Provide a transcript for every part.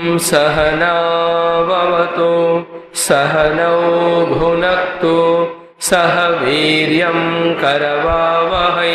सहनाववतु सहनौ भुनक्तु सह वीर्यं करवावहै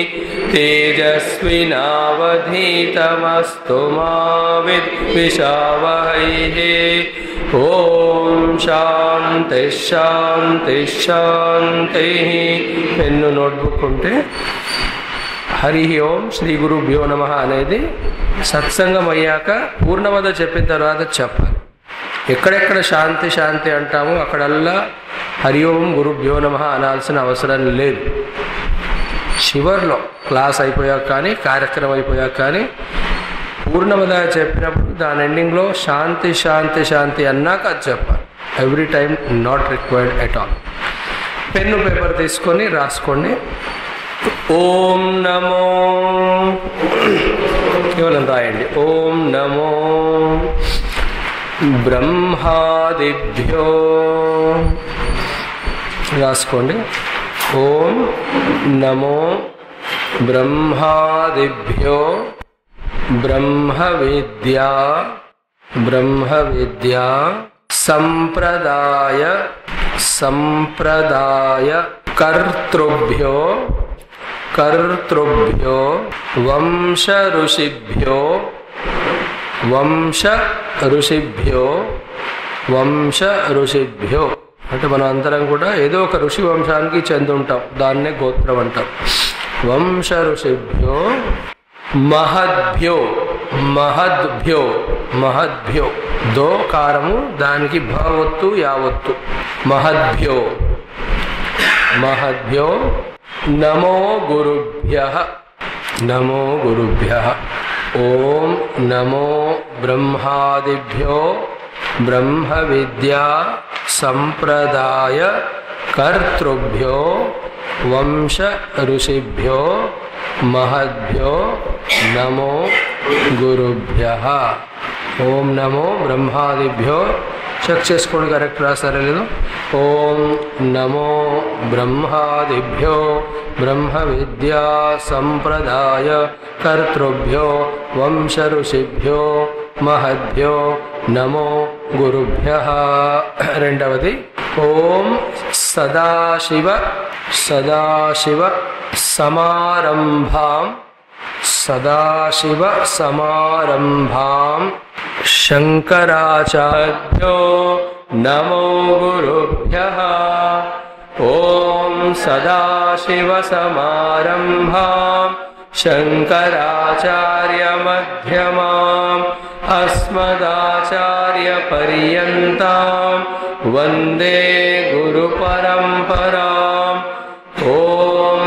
तेजस्विनावधीतमस्तु मा विद्विषावहैः ॐ శాంతి శాంతి శాంతి పెన్ను నోట్బుక్ ఉంటే హరి ఓం శ్రీ గురుభ్యో నమ అనేది సత్సంగం అయ్యాక పూర్ణమద చెప్పిన తర్వాత చెప్పాలి ఎక్కడెక్కడ శాంతి శాంతి అంటామో అక్కడల్లా హరి ఓం గురుభ్యో నమ అనాల్సిన అవసరం లేదు చివర్లో క్లాస్ అయిపోయాక కానీ కార్యక్రమం అయిపోయాక కానీ పూర్ణమద చెప్పినప్పుడు దాని ఎండింగ్లో శాంతి శాంతి శాంతి అన్నాక అది చెప్పాలి every time not required at all pen paper తీసుకొని రాసుకోండి ఓం నమో కేవలం రాయండి ఓం నమో బ్రహ్మాదిభ్యో రాసుకోండి ఓం నమో బ్రహ్మాదిభ్యో బ్రహ్మ విద్యా బ్రహ్మ విద్యా సంప్రదాయ సంప్రదాయ కర్తృభ్యో కర్తృభ్యో వంశ ఋషిభ్యో వంశ ఋషిభ్యో వంశ ఋషిభ్యో అంటే మనం అందరం కూడా ఏదో ఒక ఋషి వంశానికి చెంది ఉంటాం దాన్నే గోత్రం అంటాం వంశ ఋషిభ్యో మహద్భ్యో మహద్భ్యో మహద్భ్యో దో కారము దానికి భవత్తు యావత్తు మహద్భ్యో మహద్భ్యో నమో గురుభ్య నమో గురుభ్య ఓం నమో బ్రహ్మాదిభ్యో బ్రహ్మ విద్యా సంప్రదాయ కర్తృభ్యో వంశ ఋషిభ్యో మహద్భ్యో నమో గురుభ్య ఓం నమో బ్రహ్మాదిభ్యో చెక్ చేసుకోండి కరెక్ట్ రాస్తారా లేదు ఓం నమో బ్రహ్మాదిభ్యో బ్రహ్మ విద్యా సంప్రదాయ కర్తృభ్యో వంశ ఋషిభ్యో మహద్భ్యో నమో గురుభ్య రెండవది ఓం సదాశివ సదాశివ సమారంభాం సదాశివ సమారంభాం శంకరాచార్యో నమో గురుభ్య ఓం సదాశివ సమారంభాం శంకరాచార్యమధ్యమాం అస్మదాచార్యపర్యంతాం వందే గురుపరంపరాం ఓం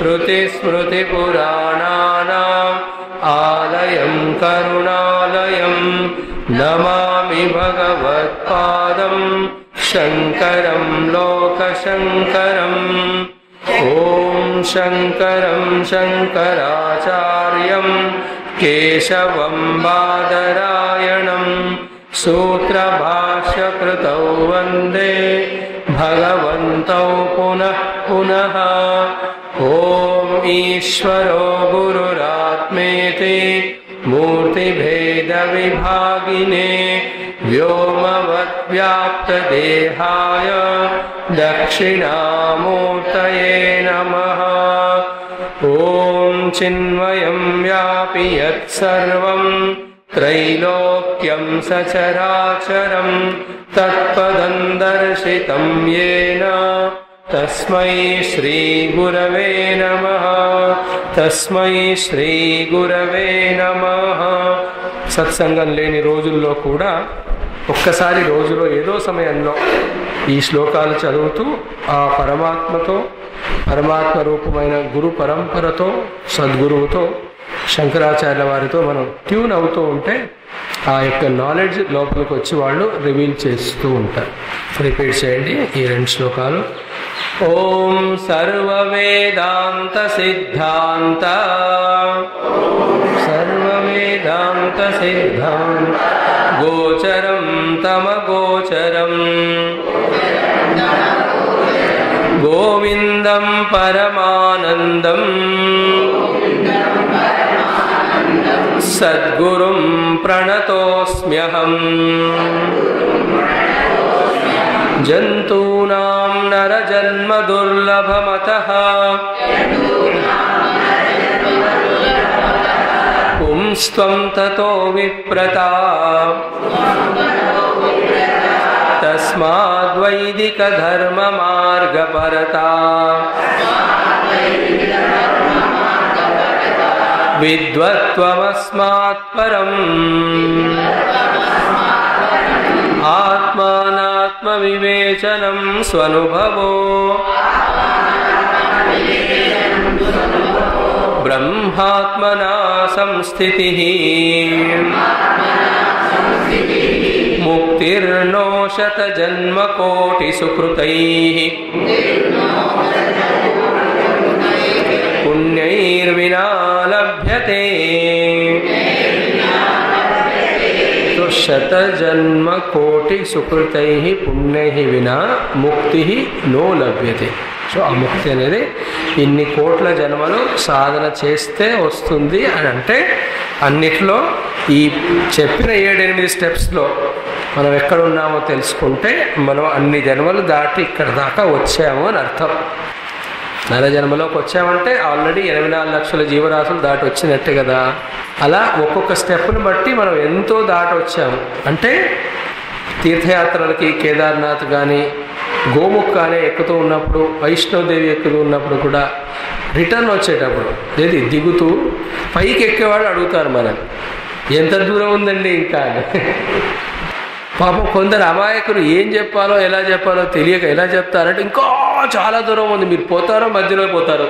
श्रुतिस्मृतिपुराणानाम् आलयं करुणालयं नमामि भगवत्पादं शङ्करं लोकशङ्करम् ॐ शङ्करं शङ्कराचार्यं केशवं बादरायणं सूत्रभाष्यकृतौ वन्दे भगवन्तौ पुनः पुनः ॐ ईश्वरो गुरुरात्मेति मूर्तिभेदविभागिने व्योमवद्व्याप्तदेहाय दक्षिणामूर्तये नमः ॐ चिन्मयं व्यापि यत्सर्वं त्रैलोक्यं सचराचरं तत्पदं दर्शितं येन తస్మై శ్రీ గురవే నమ తస్మై శ్రీ గురవే నమ సత్సంగం లేని రోజుల్లో కూడా ఒక్కసారి రోజులో ఏదో సమయంలో ఈ శ్లోకాలు చదువుతూ ఆ పరమాత్మతో పరమాత్మ రూపమైన గురు పరంపరతో సద్గురువుతో శంకరాచార్య వారితో మనం ట్యూన్ అవుతూ ఉంటే ఆ యొక్క నాలెడ్జ్ లోపలికి వచ్చి వాళ్ళు రివీల్ చేస్తూ ఉంటారు రిపీట్ చేయండి ఈ రెండు శ్లోకాలు ఓం సర్వవేదాంత సిద్ధాంత సర్వవేదాంత సిద్ధాంత గోచరం తమ గోచరం గోవిందం పరమానందం సద్గురుం प्रणतोऽस्म्यहम् जन्तूनां नरजन्मदुर्लभमतः पुंस्त्वं ततो विप्रता तस्माद्वैदिकधर्ममार्गपरता विद्वत्त्वमस्मात् परम् आत्मानात्मविवेचनं स्वनुभवो ब्रह्मात्मना संस्थितिः मुक्तिर्नो शतजन्मकोटिसुकृतैः पुण्यैर्विना लभ्यते तो శతజన్మకోటిసుకృతై పుణ్యై వినా ముక్తి నో లభ్యతే సో ఆ ముక్తి అనేది ఇన్ని కోట్ల జన్మలు సాధన చేస్తే వస్తుంది అని అంటే అన్నిట్లో ఈ చెప్పిన ఏడెనిమిది స్టెప్స్లో మనం ఎక్కడ ఉన్నామో తెలుసుకుంటే మనం అన్ని జన్మలు దాటి ఇక్కడ దాకా వచ్చాము అని అర్థం నర జన్మలోకి వచ్చామంటే ఆల్రెడీ ఎనభై నాలుగు లక్షల జీవరాశులు దాటి వచ్చినట్టే కదా అలా ఒక్కొక్క స్టెప్ను బట్టి మనం ఎంతో దాటి వచ్చాము అంటే తీర్థయాత్రలకి కేదార్నాథ్ కానీ గోముఖ్ కానీ ఎక్కుతూ ఉన్నప్పుడు వైష్ణవదేవి ఎక్కుతూ ఉన్నప్పుడు కూడా రిటర్న్ వచ్చేటప్పుడు ఏది దిగుతూ పైకి ఎక్కేవాళ్ళు అడుగుతారు మనం ఎంత దూరం ఉందండి ఇంకా అని పాపం కొందరు అమాయకులు ఏం చెప్పాలో ఎలా చెప్పాలో తెలియక ఎలా చెప్తారంటే ఇంకా చాలా దూరం ఉంది మీరు పోతారో మధ్యలో పోతారో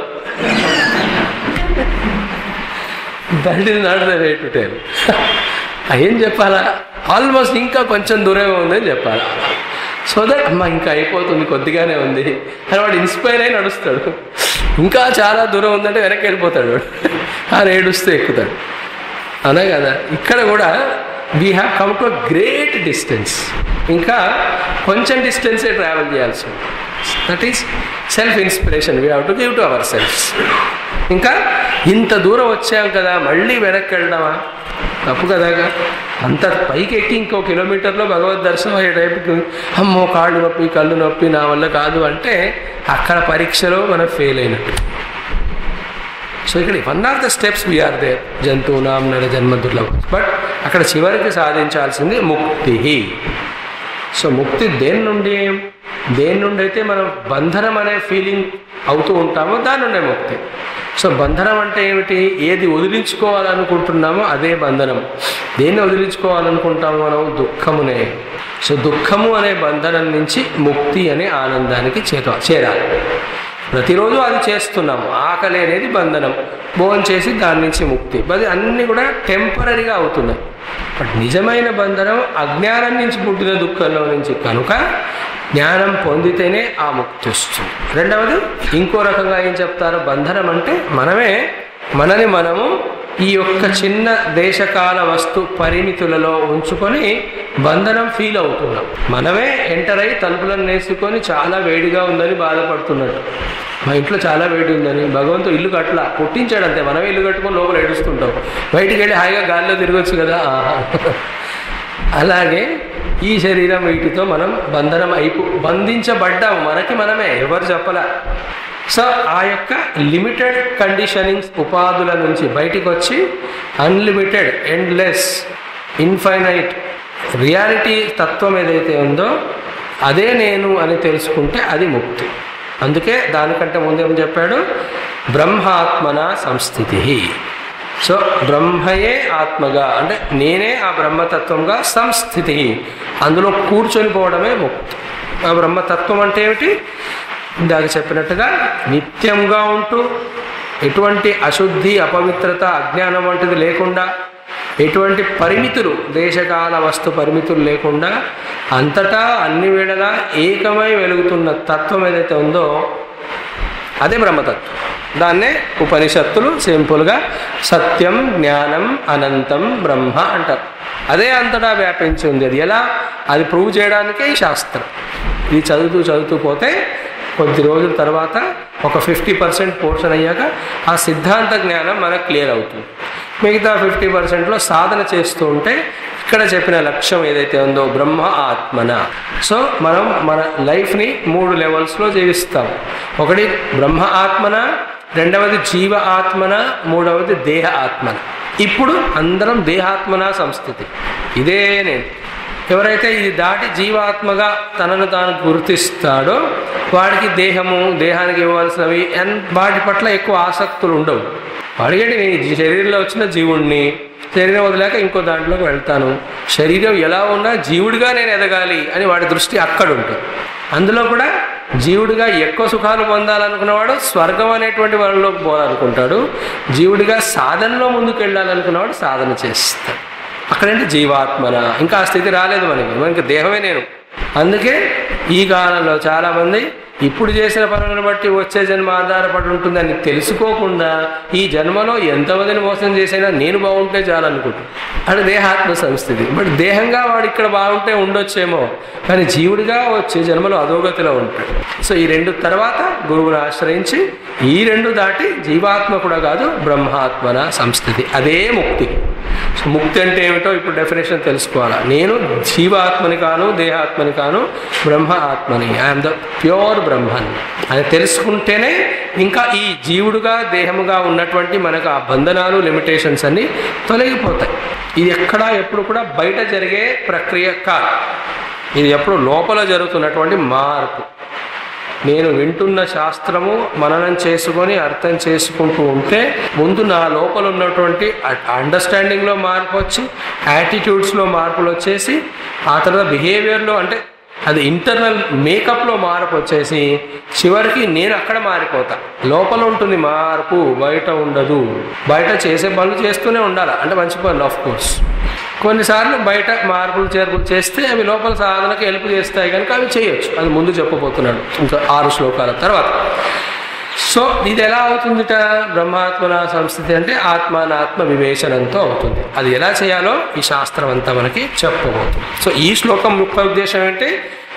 బండి నడదరేటుటేను ఏం చెప్పాలా ఆల్మోస్ట్ ఇంకా కొంచెం దూరమే ఉందని చెప్పాలి సో దట్ అమ్మ ఇంకా అయిపోతుంది కొద్దిగానే ఉంది అని వాడు ఇన్స్పైర్ అయి నడుస్తాడు ఇంకా చాలా దూరం ఉందంటే వెనక్కి వెళ్ళిపోతాడు వాడు ఆ ఏడుస్తూ ఎక్కుతాడు అనే కదా ఇక్కడ కూడా we have come to great distance ఇంకా కొంచెం డిస్టెన్సే ట్రావెల్ చేయాల్సి ఉంది that is self inspiration we have to give to our selves ఇంకా ఇంత దూరం వచ్చాం కదా మళ్ళీ వెనక్కి వెళ్ళడమా తప్పు కదా అంత పైకి ఎక్కి ఇంకో కిలోమీటర్లో భగవద్ దర్శనం అయ్యే టైపుకి అమ్మో కాళ్ళు నొప్పి కళ్ళు నొప్పి నా వల్ల కాదు అంటే అక్కడ పరీక్షలో మనం ఫెయిల్ అయినట్టు సో ఇక్కడ one of the steps we are they జంతువునాం నర జన్మ దుర్లభం బట్ అక్కడ చివరికి సాధించాల్సింది ముక్తి సో ముక్తి దేని నుండి దేని నుండి అయితే మనం బంధనం అనే ఫీలింగ్ అవుతూ ఉంటామో దాని నుండే ముక్తి సో బంధనం అంటే ఏమిటి ఏది వదిలించుకోవాలనుకుంటున్నామో అదే బంధనం దేన్ని వదిలించుకోవాలనుకుంటామో మనం దుఃఖమునే సో దుఃఖము అనే బంధనం నుంచి ముక్తి అనే ఆనందానికి చేత చేరాలి ప్రతిరోజు అది చేస్తున్నాము ఆకలి అనేది బంధనం భోజనం చేసి దాని నుంచి ముక్తి అది అన్నీ కూడా టెంపరీగా అవుతున్నాయి బట్ నిజమైన బంధనం అజ్ఞానం నుంచి పుట్టిన దుఃఖంలో నుంచి కనుక జ్ఞానం పొందితేనే ఆ ముక్తి వస్తుంది రెండవది ఇంకో రకంగా ఏం చెప్తారు బంధనం అంటే మనమే మనని మనము ఈ యొక్క చిన్న దేశకాల వస్తు పరిమితులలో ఉంచుకొని బంధనం ఫీల్ అవుతున్నాం మనమే ఎంటర్ అయి తలుపులను నేసుకొని చాలా వేడిగా ఉందని బాధపడుతున్నట్టు మా ఇంట్లో చాలా వేడి ఉందని భగవంతుడు ఇల్లు కట్టలా పుట్టించాడు అంతే మనమే ఇల్లు కట్టుకొని లోపల ఏడుస్తుంటాం బయటికి వెళ్ళి హాయిగా గాల్లో తిరగచ్చు కదా ఆహా. అలాగే ఈ శరీరం వీటితో మనం బంధనం అయిపో బంధించబడ్డాము మనకి మనమే ఎవరు చెప్పలా సో ఆ యొక్క లిమిటెడ్ కండిషనింగ్స్ ఉపాధుల నుంచి బయటికి వచ్చి అన్లిమిటెడ్ ఎండ్లెస్ ఇన్ఫైనైట్ రియాలిటీ తత్వం ఏదైతే ఉందో అదే నేను అని తెలుసుకుంటే అది ముక్తి అందుకే దానికంటే ముందేం చెప్పాడు బ్రహ్మాత్మన సంస్థితి సో బ్రహ్మయే ఆత్మగా అంటే నేనే ఆ బ్రహ్మతత్వంగా సంస్థితి అందులో కూర్చొని పోవడమే ముక్తి ఆ బ్రహ్మతత్వం అంటే ఏమిటి ఇందాక చెప్పినట్టుగా నిత్యంగా ఉంటూ ఎటువంటి అశుద్ధి అపవిత్రత అజ్ఞానం వంటిది లేకుండా ఎటువంటి పరిమితులు దేశకాల వస్తు పరిమితులు లేకుండా అంతటా అన్ని వేళలా ఏకమై వెలుగుతున్న తత్వం ఏదైతే ఉందో అదే బ్రహ్మతత్వం దాన్నే ఉపనిషత్తులు సింపుల్గా సత్యం జ్ఞానం అనంతం బ్రహ్మ అంటారు అదే అంతటా వ్యాపించి ఉంది అది ఎలా అది ప్రూవ్ చేయడానికే ఈ శాస్త్రం ఇది చదువుతూ చదువుతూ పోతే కొద్ది రోజుల తర్వాత ఒక ఫిఫ్టీ పర్సెంట్ పోర్షన్ అయ్యాక ఆ సిద్ధాంత జ్ఞానం మనకు క్లియర్ అవుతుంది మిగతా ఫిఫ్టీ పర్సెంట్లో సాధన చేస్తూ ఉంటే ఇక్కడ చెప్పిన లక్ష్యం ఏదైతే ఉందో బ్రహ్మ ఆత్మన సో మనం మన లైఫ్ని మూడు లెవెల్స్లో జీవిస్తాం ఒకటి బ్రహ్మ ఆత్మన రెండవది జీవ ఆత్మన మూడవది దేహ ఆత్మన ఇప్పుడు అందరం దేహాత్మన సంస్థితి ఇదే నేను ఎవరైతే ఇది దాటి జీవాత్మగా తనను తాను గుర్తిస్తాడో వాడికి దేహము దేహానికి ఇవ్వాల్సినవి అండ్ వాటి పట్ల ఎక్కువ ఆసక్తులు ఉండవు వాడికంటే నేను ఈ శరీరంలో వచ్చిన జీవుణ్ణి శరీరం వదిలేక ఇంకో దాంట్లోకి వెళ్తాను శరీరం ఎలా ఉన్నా జీవుడిగా నేను ఎదగాలి అని వాడి దృష్టి అక్కడ ఉంటుంది అందులో కూడా జీవుడిగా ఎక్కువ సుఖాలు పొందాలనుకున్నవాడు స్వర్గం అనేటువంటి వాళ్ళలోకి పోవాలనుకుంటాడు జీవుడిగా సాధనలో ముందుకు వెళ్ళాలనుకున్నవాడు సాధన చేస్తాడు అక్కడంటే జీవాత్మన ఇంకా ఆ స్థితి రాలేదు మనకి మనకి దేహమే నేను అందుకే ఈ కాలంలో చాలామంది ఇప్పుడు చేసిన పనులను బట్టి వచ్చే జన్మ ఆధారపడి ఉంటుందని తెలుసుకోకుండా ఈ జన్మలో ఎంతమందిని మోసం చేసినా నేను బాగుంటే చాలనుకుంటాను అది దేహాత్మ సంస్థితి బట్ దేహంగా వాడు ఇక్కడ బాగుంటే ఉండొచ్చేమో కానీ జీవుడిగా వచ్చే జన్మలో అధోగతిలో ఉంటాడు సో ఈ రెండు తర్వాత గురువుని ఆశ్రయించి ఈ రెండు దాటి జీవాత్మ కూడా కాదు బ్రహ్మాత్మన సంస్థితి అదే ముక్తి సో ముక్తి అంటే ఏమిటో ఇప్పుడు డెఫినేషన్ తెలుసుకోవాలా నేను జీవాత్మని కాను దేహాత్మని కాను బ్రహ్మ ఆత్మని ఐఎమ్ ద ప్యూర్ బ్రహ్మన్ అని తెలుసుకుంటేనే ఇంకా ఈ జీవుడుగా దేహముగా ఉన్నటువంటి మనకు ఆ బంధనాలు లిమిటేషన్స్ అన్నీ తొలగిపోతాయి ఇది ఎక్కడా ఎప్పుడు కూడా బయట జరిగే ప్రక్రియ కాదు ఇది ఎప్పుడు లోపల జరుగుతున్నటువంటి మార్పు నేను వింటున్న శాస్త్రము మననం చేసుకొని అర్థం చేసుకుంటూ ఉంటే ముందు నా లోపల ఉన్నటువంటి అండర్స్టాండింగ్లో మార్పు వచ్చి యాటిట్యూడ్స్లో మార్పులు వచ్చేసి ఆ తర్వాత బిహేవియర్లో అంటే అది ఇంటర్నల్ మేకప్లో మార్పు వచ్చేసి చివరికి నేను అక్కడ మారిపోతా లోపల ఉంటుంది మార్పు బయట ఉండదు బయట చేసే పనులు చేస్తూనే ఉండాలి అంటే మంచి పనులు ఆఫ్ కోర్స్ కొన్నిసార్లు బయట మార్పులు చేర్పులు చేస్తే అవి లోపల సాధనకు హెల్ప్ చేస్తాయి కనుక అవి చేయొచ్చు అది ముందు చెప్పబోతున్నాడు ఇంకా ఆరు శ్లోకాల తర్వాత సో ఇది ఎలా అవుతుందిట బ్రహ్మాత్మన సంస్థితి అంటే ఆత్మానాత్మ వివేచనంతో అవుతుంది అది ఎలా చేయాలో ఈ శాస్త్రం అంతా మనకి చెప్పబోతుంది సో ఈ శ్లోకం ముఖ్య ఉద్దేశం ఏంటి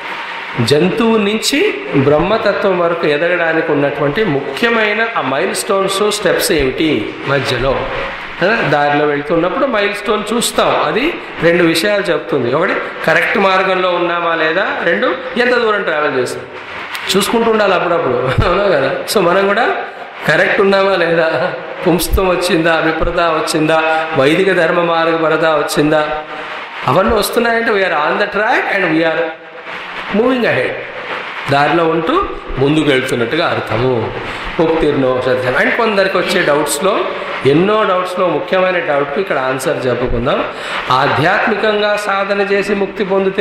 జంతువు నుంచి బ్రహ్మతత్వం వరకు ఎదగడానికి ఉన్నటువంటి ముఖ్యమైన ఆ మైల్ స్టోన్స్ స్టెప్స్ ఏమిటి మధ్యలో ఆ, దారిలో వెళ్తున్నప్పుడు మైల్ స్టోన్ చూస్తాం అది రెండు విషయాలు చెప్తుంది ఒకటి కరెక్ట్ మార్గంలో ఉన్నామా లేదా రెండు ఎంత దూరం ట్రావెల్ చేస్తాం చూసుకుంటూ ఉండాలి అప్పుడప్పుడు అవునా కదా సో మనం కూడా కరెక్ట్ ఉన్నామా లేదా పుంస్తం వచ్చిందా విప్రత వచ్చిందా వైదిక ధర్మ మార్గపరత వచ్చిందా అవన్నీ వస్తున్నాయంటే we are on the track and we are moving ahead దారిలో ఉంటూ ముందుకు వెళ్తున్నట్టుగా అర్థము ఉత్తీర్ణో సత్యం అండ్ కొందరికి వచ్చే డౌట్స్లో ఎన్నో డౌట్స్లో ముఖ్యమైన డౌట్కి ఇక్కడ ఆన్సర్ చెప్పుకుందాం ఆధ్యాత్మికంగా సాధన చేసి ముక్తి పొందితే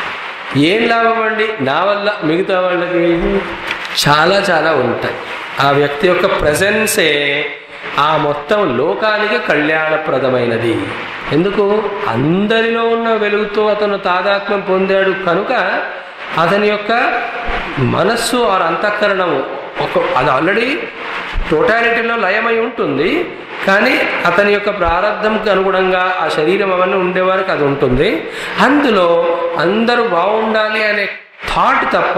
ఏం లాభం అండి నా వల్ల మిగతా వాళ్ళకి చాలా చాలా ఉంటాయి ఆ వ్యక్తి యొక్క ప్రజెన్సే ఆ మొత్తం లోకానికి కళ్యాణప్రదమైనది ఎందుకు అందరిలో ఉన్న వెలుగుతో అతను తాదాత్మ్యం పొందాడు కనుక అతని యొక్క మనస్సు ఆర్ అంతఃకరణం ఒక అది ఆల్రెడీ టోటాలిటీలో లయమై ఉంటుంది కానీ అతని యొక్క ప్రారంధంకి అనుగుణంగా ఆ శరీరం అవన్నీ ఉండే వరకు అది ఉంటుంది అందులో అందరూ బాగుండాలి అనే థాట్ తప్ప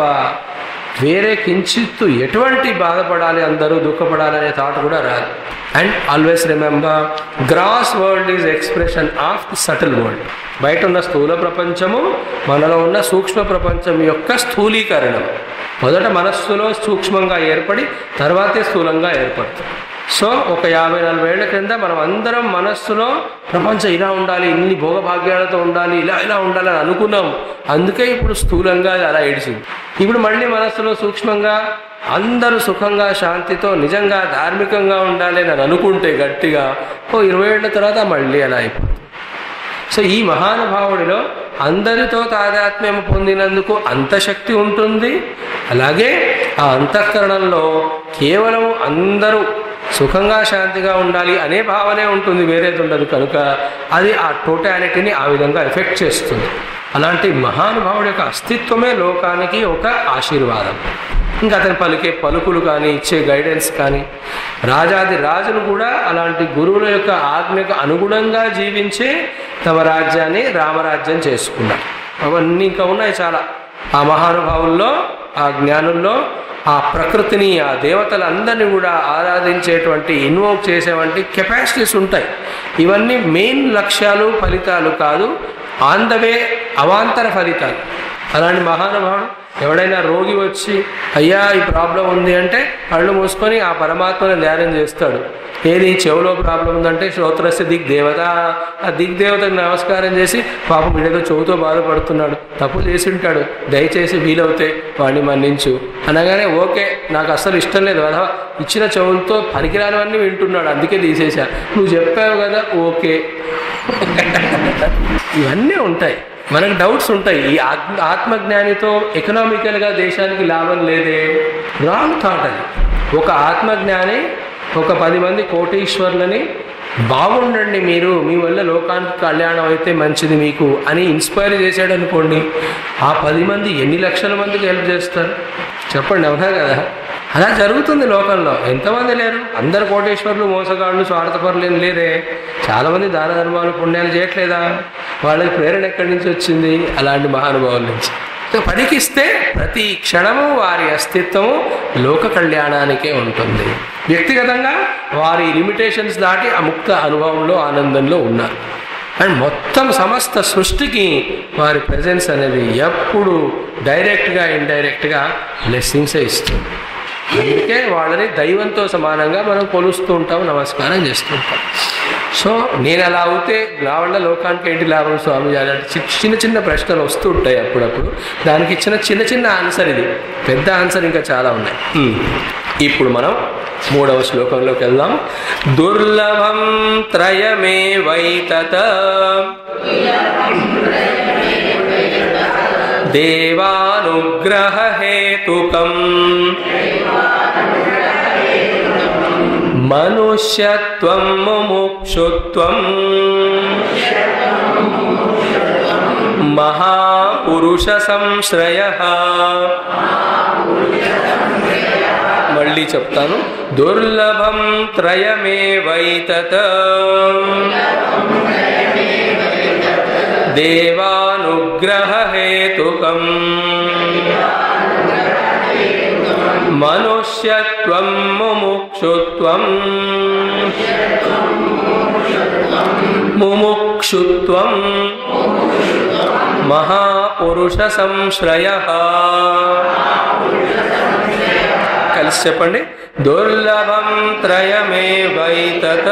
వేరే కించిత్తు ఎటువంటి బాధపడాలి అందరూ దుఃఖపడాలి అనే థాట్ కూడా రాదు and always remember gross world is expression of the subtle world బయట ఉన్న స్థూల ప్రపంచము మనలో ఉన్న సూక్ష్మ ప్రపంచం యొక్క స్థూలీకరణం మొదట మనస్సులో సూక్ష్మంగా ఏర్పడి తర్వాతే స్థూలంగా ఏర్పడుతుంది సో ఒక యాభై నలభై ఏళ్ల క్రింద మనం అందరం మనస్సులో ప్రపంచం ఇలా ఉండాలి ఇన్ని భోగభాగ్యాలతో ఉండాలి ఇలా ఇలా ఉండాలి అని అనుకున్నాం అందుకే ఇప్పుడు స్థూలంగా అది అలా ఏడిచింది ఇప్పుడు మళ్ళీ మనస్సులో సూక్ష్మంగా అందరూ సుఖంగా శాంతితో నిజంగా ధార్మికంగా ఉండాలి అని అనుకుంటే గట్టిగా ఓ ఇరవై ఏళ్ళ తర్వాత మళ్ళీ అలా అయిపోతుంది సో ఈ మహానుభావుడిలో అందరితో తాదాత్మ్యం పొందినందుకు అంత శక్తి ఉంటుంది అలాగే ఆ అంతఃకరణంలో కేవలం అందరూ సుఖంగా శాంతిగా ఉండాలి అనే భావనే ఉంటుంది వేరేది ఉండదు కనుక అది ఆ టోటాలిటీని ఆ విధంగా ఎఫెక్ట్ చేస్తుంది అలాంటి మహానుభావుడి యొక్క అస్తిత్వమే లోకానికి ఒక ఆశీర్వాదం ఇంకా అతని పలికే పలుకులు కానీ ఇచ్చే గైడెన్స్ కానీ రాజాది రాజులు కూడా అలాంటి గురువుల యొక్క ఆజ్ఞకు అనుగుణంగా జీవించే తమ రాజ్యాన్ని రామరాజ్యం చేసుకున్నారు అవన్నీ ఇంకా ఉన్నాయి చాలా ఆ మహానుభావుల్లో ఆ జ్ఞానుల్లో ఆ ప్రకృతిని ఆ దేవతలందరినీ కూడా ఆరాధించేటువంటి ఇన్వోక్ చేసేవంటి కెపాసిటీస్ ఉంటాయి ఇవన్నీ మెయిన్ లక్ష్యాలు ఫలితాలు కాదు ఆన్ ద వే అవాంతర ఫలితాలు అలాంటి మహానుభావుడు ఎవడైనా రోగి వచ్చి అయ్యా ఈ ప్రాబ్లం ఉంది అంటే కళ్ళు మూసుకొని ఆ పరమాత్మని ధ్యానం చేస్తాడు ఏది చెవులో ప్రాబ్లం ఉందంటే శ్రోత్రస్య దిగ్ దేవత ఆ దిగ్ దేవతకు నమస్కారం చేసి పాపం వీడేదో చెవుతో బాధపడుతున్నాడు తప్పు చేసి ఉంటాడు దయచేసి వీలవుతే వాడిని మన్నించు అనగానే ఓకే నాకు అస్సలు ఇష్టం లేదు కదా ఇచ్చిన చెవులతో పనికిరానివన్నీ వింటున్నాడు అందుకే తీసేశా నువ్వు చెప్పావు కదా ఓకే ఇవన్నీ ఉంటాయి మనకు డౌట్స్ ఉంటాయి ఈ ఆత్మ ఆత్మజ్ఞానితో ఎకనామికల్గా దేశానికి లాభం లేదే రాంగ్ థాట్ అది ఒక ఆత్మజ్ఞాని ఒక పది మంది కోటీశ్వర్లని బాగుండండి మీరు మీ వల్ల లోకానికి కళ్యాణం అయితే మంచిది మీకు అని ఇన్స్పైర్ చేశాడు అనుకోండి ఆ పది మంది ఎన్ని లక్షల మందికి హెల్ప్ చేస్తారు చెప్పండి అవునా కదా అలా జరుగుతుంది లోకంలో ఎంతమంది లేరు అందరు కోటేశ్వర్లు మోసగాళ్ళు స్వార్థపరులు ఏం లేరే చాలామంది దాన ధర్మాలు పుణ్యాలు చేయట్లేదా వాళ్ళకి ప్రేరణ ఎక్కడి నుంచి వచ్చింది అలాంటి మహానుభావుల నుంచి సో పనికిస్తే ప్రతి క్షణము వారి అస్తిత్వము లోక కళ్యాణానికే ఉంటుంది వ్యక్తిగతంగా వారి లిమిటేషన్స్ దాటి ఆ ముక్త అనుభవంలో ఆనందంలో ఉన్నారు అండ్ మొత్తం సమస్త సృష్టికి వారి ప్రజెన్స్ అనేది ఎప్పుడు డైరెక్ట్గా ఇండైరెక్ట్గా బ్లెస్సింగ్సే ఇస్తుంది అందుకే వాళ్ళని దైవంతో సమానంగా మనం కొలుస్తూ ఉంటాం నమస్కారం చేస్తూ ఉంటాం సో నేను అలా అవుతే నా వల్ల లోకానికి ఏంటి లాభం స్వామి అలాంటి చి- చిన్న చిన్న ప్రశ్నలు వస్తూ ఉంటాయి అప్పుడప్పుడు దానికి ఇచ్చిన చిన్న చిన్న ఆన్సర్ ఇది పెద్ద ఆన్సర్ ఇంకా చాలా ఉన్నాయి హ్మ్. ఇప్పుడు మనం మూడవ శ్లోకంలోకి వెళ్దాం దుర్లభం త్రయమే వైతత దేవానుగ్రహేతుకం మనుష్యత్వం ముముక్షుత్వం మహాపురుష సంశ్రయ మళ్ళీ చెప్తాను దుర్లభం త్రయమే వైతత దేవానుగ్రహేతుకం మనుష్యత్వం ముముక్షుత్వం ముముక్షుత్వం మహాపురుష సంశ్రయ కలిసి చెప్పండి దుర్లభం త్రయమే వైతత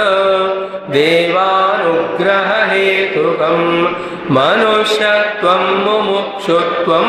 దేవానుగ్రహేతుకం మనుష్యత్వం ముముక్షుత్వం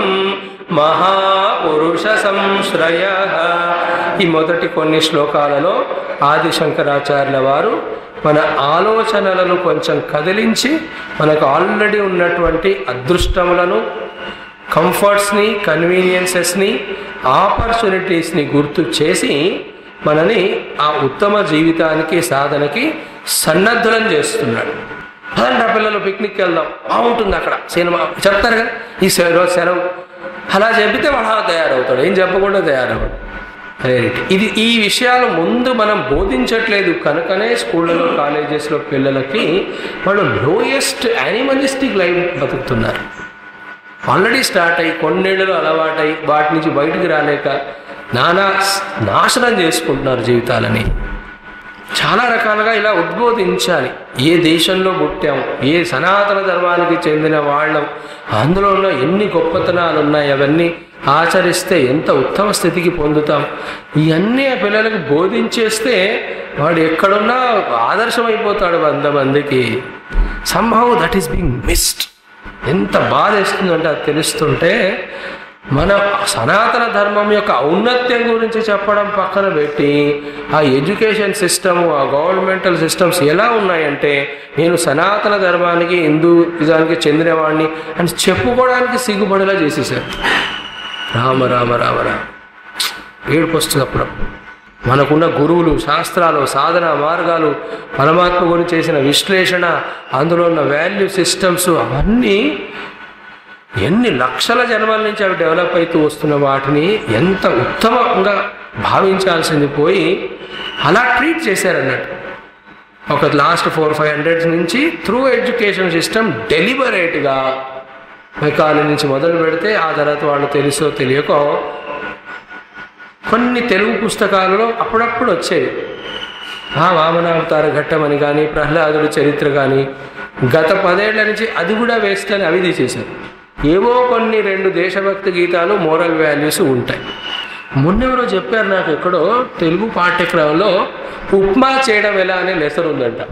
మహాపురుష సంశ్రయ ఈ మొదటి కొన్ని శ్లోకాలలో ఆది శంకరాచార్యుల వారు మన ఆలోచనలను కొంచెం కదిలించి మనకు ఆల్రెడీ ఉన్నటువంటి అదృష్టములను కంఫర్ట్స్ని కన్వీనియన్సెస్ని ఆపర్చునిటీస్ని గుర్తు చేసి మనని ఆ ఉత్తమ జీవితానికి సాధనకి సన్నద్ధులను చేస్తున్నాడు పదండి పిల్లలు పిక్నిక్ వెళ్దాం బాగుంటుంది అక్కడ సినిమా చెప్తారు కదా ఈ సె- రోజు సెలవు అలా చెబితే వాడు అలా తయారవుతాడు ఏం చెప్పకుండా తయారవుతాడు రేరిటీ ఇది ఈ విషయాలు ముందు మనం బోధించట్లేదు కనుకనే స్కూళ్ళలో కాలేజెస్లో పిల్లలకి వాళ్ళు లోయెస్ట్ యానిమలిస్టిక్ లైఫ్ బతుకుతున్నారు ఆల్రెడీ స్టార్ట్ అయ్యి కొన్నేళ్లలో అలవాటై వాటి నుంచి బయటికి రాలేక నానా స్- నాశనం చేసుకుంటున్నారు జీవితాలని చాలా రకాలుగా ఇలా ఉద్బోధించాలి ఏ దేశంలో పుట్టాం ఏ సనాతన ధర్మానికి చెందిన వాళ్ళం అందులో ఉన్న ఎన్ని గొప్పతనాలు ఉన్నాయి అవన్నీ ఆచరిస్తే ఎంత ఉత్తమ స్థితికి పొందుతాం ఇవన్నీ ఆ పిల్లలకు బోధించేస్తే వాడు ఎక్కడున్నా ఆదర్శమైపోతాడు వంద మందికి సంభవ్ దట్ ఈస్ బీయింగ్ మిస్డ్ ఎంత బాధ వేస్తుందంటే అది తెలుస్తుంటే మన సనాతన ధర్మం యొక్క ఔన్నత్యం గురించి చెప్పడం పక్కన పెట్టి ఆ ఎడ్యుకేషన్ సిస్టమ్ ఆ గవర్నమెంటల్ సిస్టమ్స్ ఎలా ఉన్నాయంటే నేను సనాతన ధర్మానికి హిందూయిజానికి చెందినవాడిని అని చెప్పుకోవడానికి సిగ్గుపడేలా చేసేసారు రామ రామ రామ రామ ఏడుపు వస్తుంది అప్పుడప్పుడు మనకున్న గురువులు శాస్త్రాలు సాధన మార్గాలు పరమాత్మ గురించి చేసిన విశ్లేషణ అందులో ఉన్న వాల్యూ సిస్టమ్స్ అవన్నీ ఎన్ని లక్షల జన్మల నుంచి అవి డెవలప్ అవుతూ వస్తున్న వాటిని ఎంత ఉత్తమంగా భావించాల్సింది పోయి అలా ట్రీట్ చేశారన్నట్టు ఒక లాస్ట్ ఫోర్ ఫైవ్ హండ్రెడ్స్ నుంచి త్రూ ఎడ్యుకేషన్ సిస్టమ్ డెలిబరేట్గా మెకాలి నుంచి మొదలు పెడితే ఆ తర్వాత వాళ్ళు తెలుసో తెలియకో కొన్ని తెలుగు పుస్తకాలలో అప్పుడప్పుడు వచ్చేవి ఆ వామనావతార ఘట్టం అని కానీ ప్రహ్లాదుడి చరిత్ర కానీ గత పదేళ్ల నుంచి అది కూడా వేస్ట్ అని అవి తీసేశారు ఏవో కొన్ని రెండు దేశభక్తి గీతాలు మోరల్ వాల్యూస్ ఉంటాయి మొన్నెవరో చెప్పారు నాకు ఎక్కడో తెలుగు పాఠ్యక్రమంలో ఉప్మా చేయడం ఎలా అనే లెసన్ ఉందంట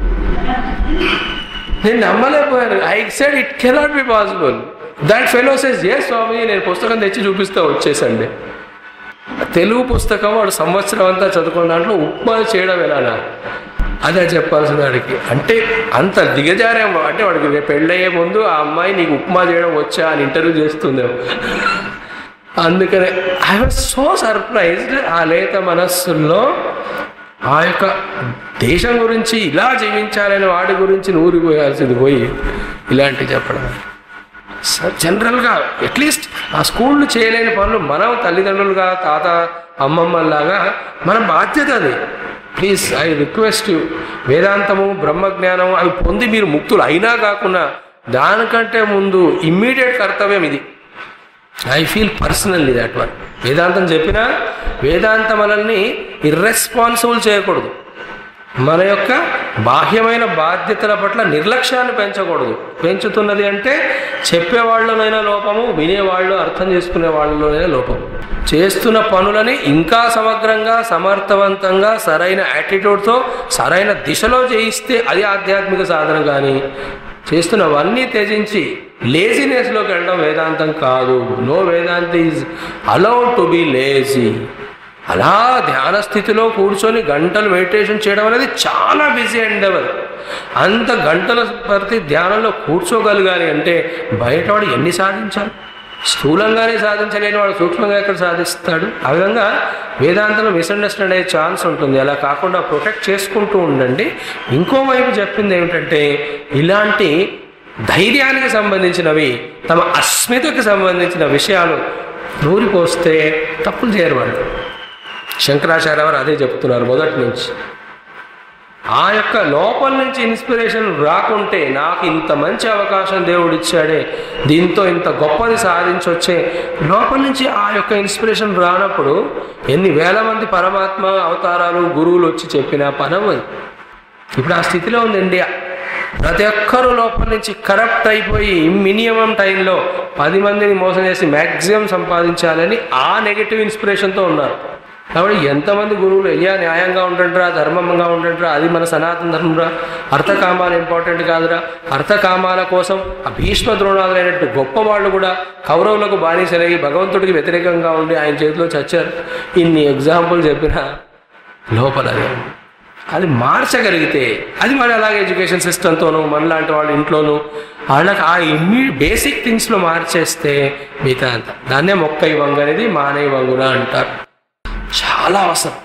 నేను నమ్మలేకపోయాను I said it cannot be possible that fellow says a swami నేను పుస్తకం తెచ్చి చూపిస్తా వచ్చేసండి తెలుగు పుస్తకం వాడు సంవత్సరం అంతా చదువుకున్న దాంట్లో ఉప్మా చేయడం ఎలానా అదే చెప్పాల్సిన వాడికి అంటే అంత దిగజారేమో అంటే వాడికి రేపు పెళ్ళయ్యే ముందు ఆ అమ్మాయి నీకు ఉప్మా చేయడం వచ్చా అని ఇంటర్వ్యూ చేస్తుందేమో అందుకనే ఐ వాజ్ సో సర్ప్రైజ్డ్ ఆ లేత మనస్సుల్లో ఆ యొక్క దేశం గురించి ఇలా జీవించాలని వాడి గురించి నూరిపోయాల్సింది పోయి ఇలాంటి చెప్పడం సార్ జనరల్గా అట్లీస్ట్ ఆ స్కూళ్ళు చేయలేని పనులు మనం తల్లిదండ్రులుగా తాత అమ్మమ్మలాగా మన బాధ్యత అది ప్లీజ్ ఐ రిక్వెస్ట్ యూ వేదాంతము బ్రహ్మజ్ఞానం అవి పొంది మీరు ముక్తులు అయినా కాకుండా దానికంటే ముందు ఇమ్మీడియట్ కర్తవ్యం ఇది I feel personally that one వేదాంతం చెప్పినా వేదాంతం మనల్ని ఇర్రెస్పాన్సిబుల్ చేయకూడదు మన యొక్క బాహ్యమైన బాధ్యతల పట్ల నిర్లక్ష్యాన్ని పెంచకూడదు పెంచుతున్నది అంటే చెప్పేవాళ్ళలోనైనా లోపము వినేవాళ్ళు అర్థం చేసుకునే వాళ్ళలోనైనా లోపం చేస్తున్న పనులని ఇంకా సమగ్రంగా సమర్థవంతంగా సరైన యాటిట్యూడ్తో సరైన దిశలో చేయిస్తే అది ఆధ్యాత్మిక సాధన కానీ చేస్తున్నవన్నీ త్యజించి లేజినెస్లోకి వెళ్ళడం వేదాంతం కాదు no Vedanta is allowed to be lazy అలా ధ్యాన స్థితిలో కూర్చొని గంటలు మెడిటేషన్ చేయడం అనేది చాలా బిజీ ఎండెవర్ అంత గంటల ప్రతి ధ్యానంలో కూర్చోగలగాలి అంటే బయట వాడు ఎన్ని సాధించాలి స్థూలంగానే సాధించలేని వాడు సూక్ష్మంగా ఎక్కడ సాధిస్తాడు ఆ విధంగా వేదాంతంలో మిస్అండర్స్టాండ్ అయ్యే ఛాన్స్ ఉంటుంది అలా కాకుండా ప్రొటెక్ట్ చేసుకుంటూ ఉండండి ఇంకోవైపు చెప్పింది ఏమిటంటే ఇలాంటి ధైర్యానికి సంబంధించినవి తమ అస్మితకు సంబంధించిన విషయాలు నూరిపోస్తే తప్పులు చేయరు వాళ్ళు శంకరాచార్య వారు అదే చెప్తున్నారు మొదటి నుంచి ఆ యొక్క లోపల నుంచి ఇన్స్పిరేషన్ రాకుంటే నాకు ఇంత మంచి అవకాశం దేవుడు ఇచ్చాడే దీంతో ఇంత గొప్పది సాధించొచ్చే లోపల నుంచి ఆ యొక్క ఇన్స్పిరేషన్ రానప్పుడు ఎన్ని వేల మంది పరమాత్మ అవతారాలు గురువులు వచ్చి చెప్పినా పనవది ఇప్పుడు ఆ స్థితిలో ఉంది ఇండియా ప్రతి ఒక్కరూ లోపల నుంచి కరప్ట్ అయిపోయి మినిమం టైంలో పది మందిని మోసం చేసి మ్యాక్సిమం సంపాదించాలని ఆ నెగిటివ్ ఇన్స్పిరేషన్తో ఉన్నారు కాబట్టి ఎంతమంది గురువులు అయ్యా న్యాయంగా ఉండండిరా ధర్మంగా ఉండండిరా అది మన సనాతన ధర్మంరా అర్థకామాలు ఇంపార్టెంట్ కాదురా అర్థకామాల కోసం ఆ భీష్మ ద్రోణాలైనట్టు గొప్ప వాళ్ళు కూడా కౌరవులకు బానిసలయ్యి భగవంతుడికి వ్యతిరేకంగా ఉండి ఆయన చేతిలో చచ్చారు ఇన్ని ఎగ్జాంపుల్ చెప్పిన లోపల అదే ఉంది. అది మార్చగలిగితే అది మరి అలాగే ఎడ్యుకేషన్ సిస్టమ్తోనూ మనలాంటి వాళ్ళ ఇంట్లోనూ వాళ్ళకి ఆ ఇమ్మీ బేసిక్ థింగ్స్లో మార్చేస్తే మిగతా అంత దాన్నే మొక్క వంగ అనేది మానవ వంగున అంటారు చాలా అవసరం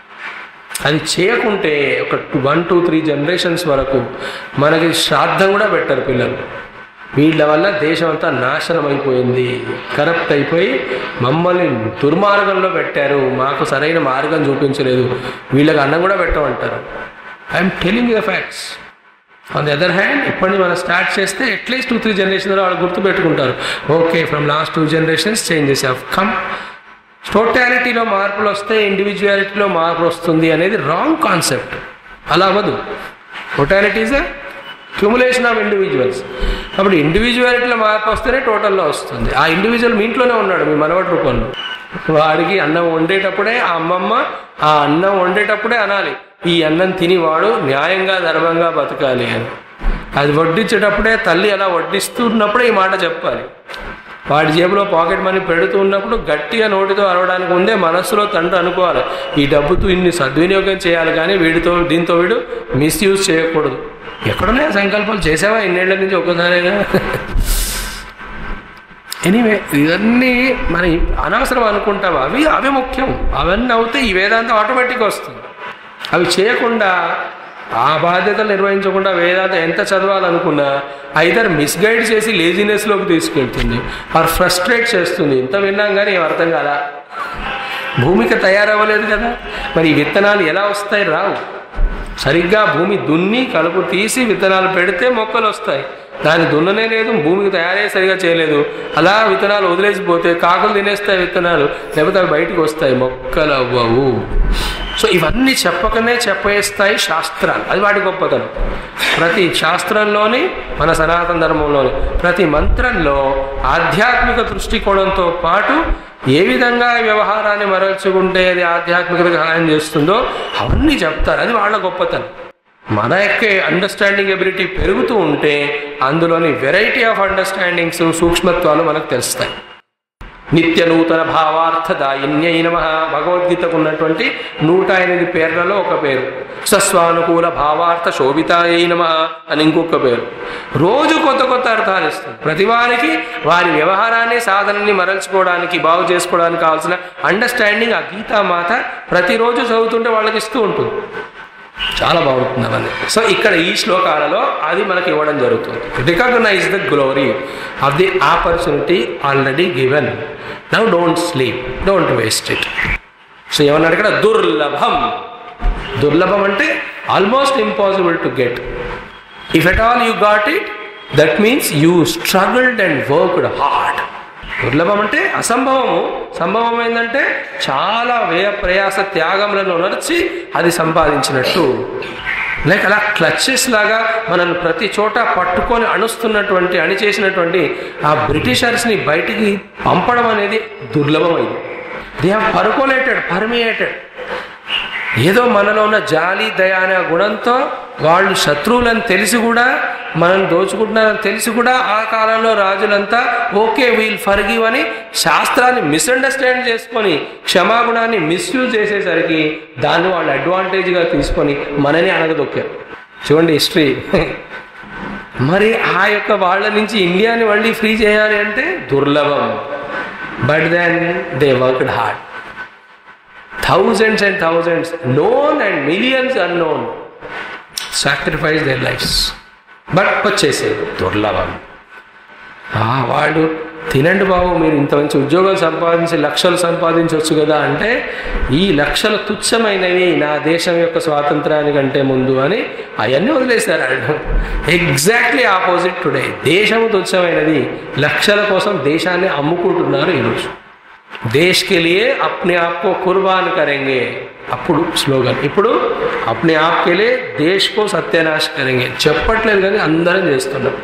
అది చేయకుంటే ఒక వన్ టూ త్రీ జనరేషన్స్ వరకు మనకి శ్రాద్ధం కూడా పెట్టరు పిల్లలు వీళ్ళ వల్ల దేశం అంతా నాశనం అయిపోయింది కరప్ట్ అయిపోయి మమ్మల్ని దుర్మార్గంలో పెట్టారు మాకు సరైన మార్గం చూపించలేదు వీళ్ళకి అన్నం కూడా పెట్టమంటారు I'm telling the facts on the other hand ఇప్పటి మనం స్టార్ట్ చేస్తే అట్లీస్ట్ టూ త్రీ జనరేషన్ వాళ్ళు గుర్తుపెట్టుకుంటారు okay from last two generations changes have come టోటాలిటీలో మార్పులు వస్తే ఇండివిజువాలిటీలో మార్పు వస్తుంది అనేది రాంగ్ కాన్సెప్ట్ అలా అవ్వదు totality is cumulation of individuals కాబట్టి ఇండివిజువాలిటీలో మార్పు వస్తేనే టోటల్లో వస్తుంది ఆ ఇండివిజువల్ మీ ఇంట్లోనే ఉన్నాడు మీ మనవడి రూపంలో వాడికి అన్నం వండేటప్పుడే ఆ అమ్మమ్మ ఆ అన్నం వండేటప్పుడే అనాలి ఈ అన్నం తిని వాడు న్యాయంగా ధర్మంగా బతకాలి అని అది వడ్డించేటప్పుడే తల్లి అలా వడ్డిస్తున్నప్పుడే ఈ మాట చెప్పాలి వాడి జేబులో పాకెట్ మనీ పెడుతూ ఉన్నప్పుడు గట్టిగా నోటితో అరవడానికి ముందే మనస్సులో తండ్రి అనుకోవాలి ఈ డబ్బుతో ఇన్ని సద్వినియోగం చేయాలి కానీ వీడితో దీంతో వీడు మిస్యూజ్ చేయకూడదు ఎక్కడున్నాయి ఆ సంకల్పాలు చేసావా ఇన్నేళ్ల నుంచి ఒక్కసారిగా ఎనీవే ఇవన్నీ మన అనవసరం అనుకుంటాం అవి అవి ముఖ్యం అవన్నీ అవుతే ఈ వేదాంతం ఆటోమేటిక్గా వస్తుంది అవి చేయకుండా ఆ బాధ్యతలు నిర్వహించకుండా వేదాంతం ఎంత చదవాలనుకున్నా ఐదర్ మిస్గైడ్ చేసి లేజినెస్లోకి తీసుకెళ్తుంది ఆర్ ఫ్రస్ట్రేట్ చేస్తుంది ఇంత విన్నాం కానీ ఏం అర్థం కాదా భూమికి తయారవ్వలేదు కదా మరి ఈ విత్తనాలు ఎలా వస్తాయి రావు సరిగ్గా భూమి దున్ని కలుపు తీసి విత్తనాలు పెడితే మొక్కలు వస్తాయి దాన్ని దున్ననే లేదు భూమికి తయారే సరిగా చేయలేదు అలా విత్తనాలు వదిలేసిపోతే కాకులు తినేస్తాయి విత్తనాలు లేకపోతే అవి బయటకు వస్తాయి మొక్కలు అవ్వవు సో ఇవన్నీ చెప్పకనే చెప్పేస్తాయి శాస్త్రాలు అది వాటి గొప్పతనం ప్రతి శాస్త్రంలోని మన సనాతన ధర్మంలోని ప్రతి మంత్రంలో ఆధ్యాత్మిక దృష్టికోణంతో పాటు ఏ విధంగా ఈ వ్యవహారాన్ని మరల్చుకుంటే అది ఆధ్యాత్మికతకు సహాయం చేస్తుందో అవన్నీ చెప్తారు అది వాళ్ళ గొప్పతనం మన యొక్క అండర్స్టాండింగ్ ఎబిలిటీ పెరుగుతూ ఉంటే అందులోని వెరైటీ ఆఫ్ అండర్స్టాండింగ్స్ సూక్ష్మత్వాలు మనకు తెలుస్తాయి నిత్య నూతన భావార్థదాయిన్యై నమ భగవద్గీతకు ఉన్నటువంటి నూట ఎనిమిది పేర్లలో ఒక పేరు సస్వానుకూల భావార్థ శోభితాయై నమ అని ఇంకొక పేరు రోజు కొత్త కొత్త అర్థాలు ఇస్తుంది ప్రతి వారికి వారి వ్యవహారాన్ని సాధనని మరల్చుకోవడానికి బాగు చేసుకోవడానికి కావాల్సిన అండర్స్టాండింగ్ ఆ గీతామాత ప్రతిరోజు చదువుతుంటే వాళ్ళకి ఇస్తూ ఉంటుంది చాలా బాగుంటుంది అవన్నీ సో ఇక్కడ ఈ శ్లోకాలలో అది మనకి ఇవ్వడం జరుగుతుంది recognise the glory of the opportunity already given now don't sleep don't waste it so ఏమన్నాడు ఇక్కడ దుర్లభం దుర్లభం అంటే almost impossible to get if at all you got it that means you struggled and worked hard దుర్లభం అంటే అసంభవము సంభవం ఏంటంటే చాలా వ్యయ ప్రయాస త్యాగములను నడిచి అది సంపాదించినట్టు లైక్ అలా క్లచెస్ లాగా మనల్ని ప్రతి చోట పట్టుకొని అణుస్తున్నటువంటి అణిచేసినటువంటి ఆ బ్రిటిషర్స్ని బయటికి పంపడం అనేది దుర్లభమైంది దే హ్యావ్ పరుకోలేటెడ్ పర్మియేటెడ్ ఏదో మనలో ఉన్న జాలి దయ అనే గుణంతో వాళ్ళు శత్రువులని తెలిసి కూడా మనం దోచుకుంటున్నారని తెలిసి కూడా ఆ కాలంలో రాజులంతా ఓకే వీల్ ఫర్గివ్ అని శాస్త్రాన్ని మిస్అండర్స్టాండ్ చేసుకొని క్షమాగుణాన్ని మిస్యూజ్ చేసేసరికి దాన్ని వాళ్ళు అడ్వాంటేజ్గా తీసుకొని మనని అనగదొక్కారు చూడండి హిస్టరీ మరి ఆ యొక్క వాళ్ళ నుంచి ఇండియాని మళ్ళీ ఫ్రీ చేయాలి అంటే దుర్లభం but then they worked hard thousands and thousands, known and millions unknown, sacrifice their lives. But వచ్చేసేది దుర్లభం ఆ, వాడు తినండి బాబు మీరు ఇంత మంచి ఉద్యోగం సంపాదించి లక్షలు సంపాదించవచ్చు కదా అంటే ఈ లక్షలు తుచ్చమైనవి నా దేశం యొక్క స్వాతంత్రానికంటే ముందు అని అవన్నీ వదిలేశారు ఆయన ఎగ్జాక్ట్లీ ఆపోజిట్ టుడే దేశము తుచ్చమైనది లక్షల కోసం దేశాన్ని అమ్ముకుంటున్నారు ఈరోజు देश के लिए अपने आप को कुर्बान करेंगे అప్పుడు స్లోగన్ ఇప్పుడు అప్నే ఆప్ కే లియే దేశ్ కో సత్యనాశ్ కరెంగే చెప్పట్లేదు కానీ అందరం చేస్తున్నాం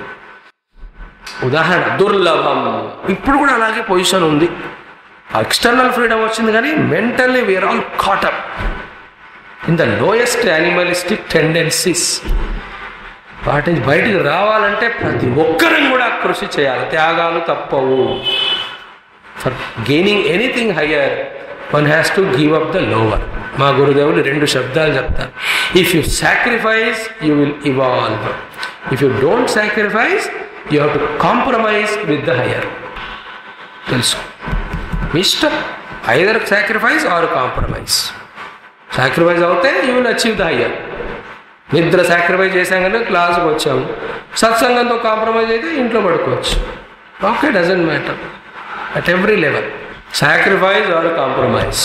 ఉదాహరణ దుర్లభం ఇప్పుడు కూడా అలాగే పొజిషన్ ఉంది ఎక్స్టర్నల్ ఫ్రీడమ్ వచ్చింది కానీ mentally we are all caught up in the lowest animalistic tendencies వాటి నుంచి బయటికి రావాలంటే ప్రతి ఒక్కరం కూడా కృషి చేయాలి త్యాగాలు తప్పవు for gaining anything higher one has to give up the lower మా గురుదేవులు రెండు శబ్దాలు చెప్తారు if you sacrifice you will evolve if you don't sacrifice you have to compromise with the higher తెలుసు మీ ఇష్టం either sacrifice or compromise sacrifice అవుతే you will achieve the higher నిద్ర సాక్రిఫైస్ చేసాం కనుక క్లాస్కి వచ్చాము సత్సంగంతో కాంప్రమైజ్ అయితే ఇంట్లో పడుకోవచ్చు okay doesn't matter at every level sacrifice or compromise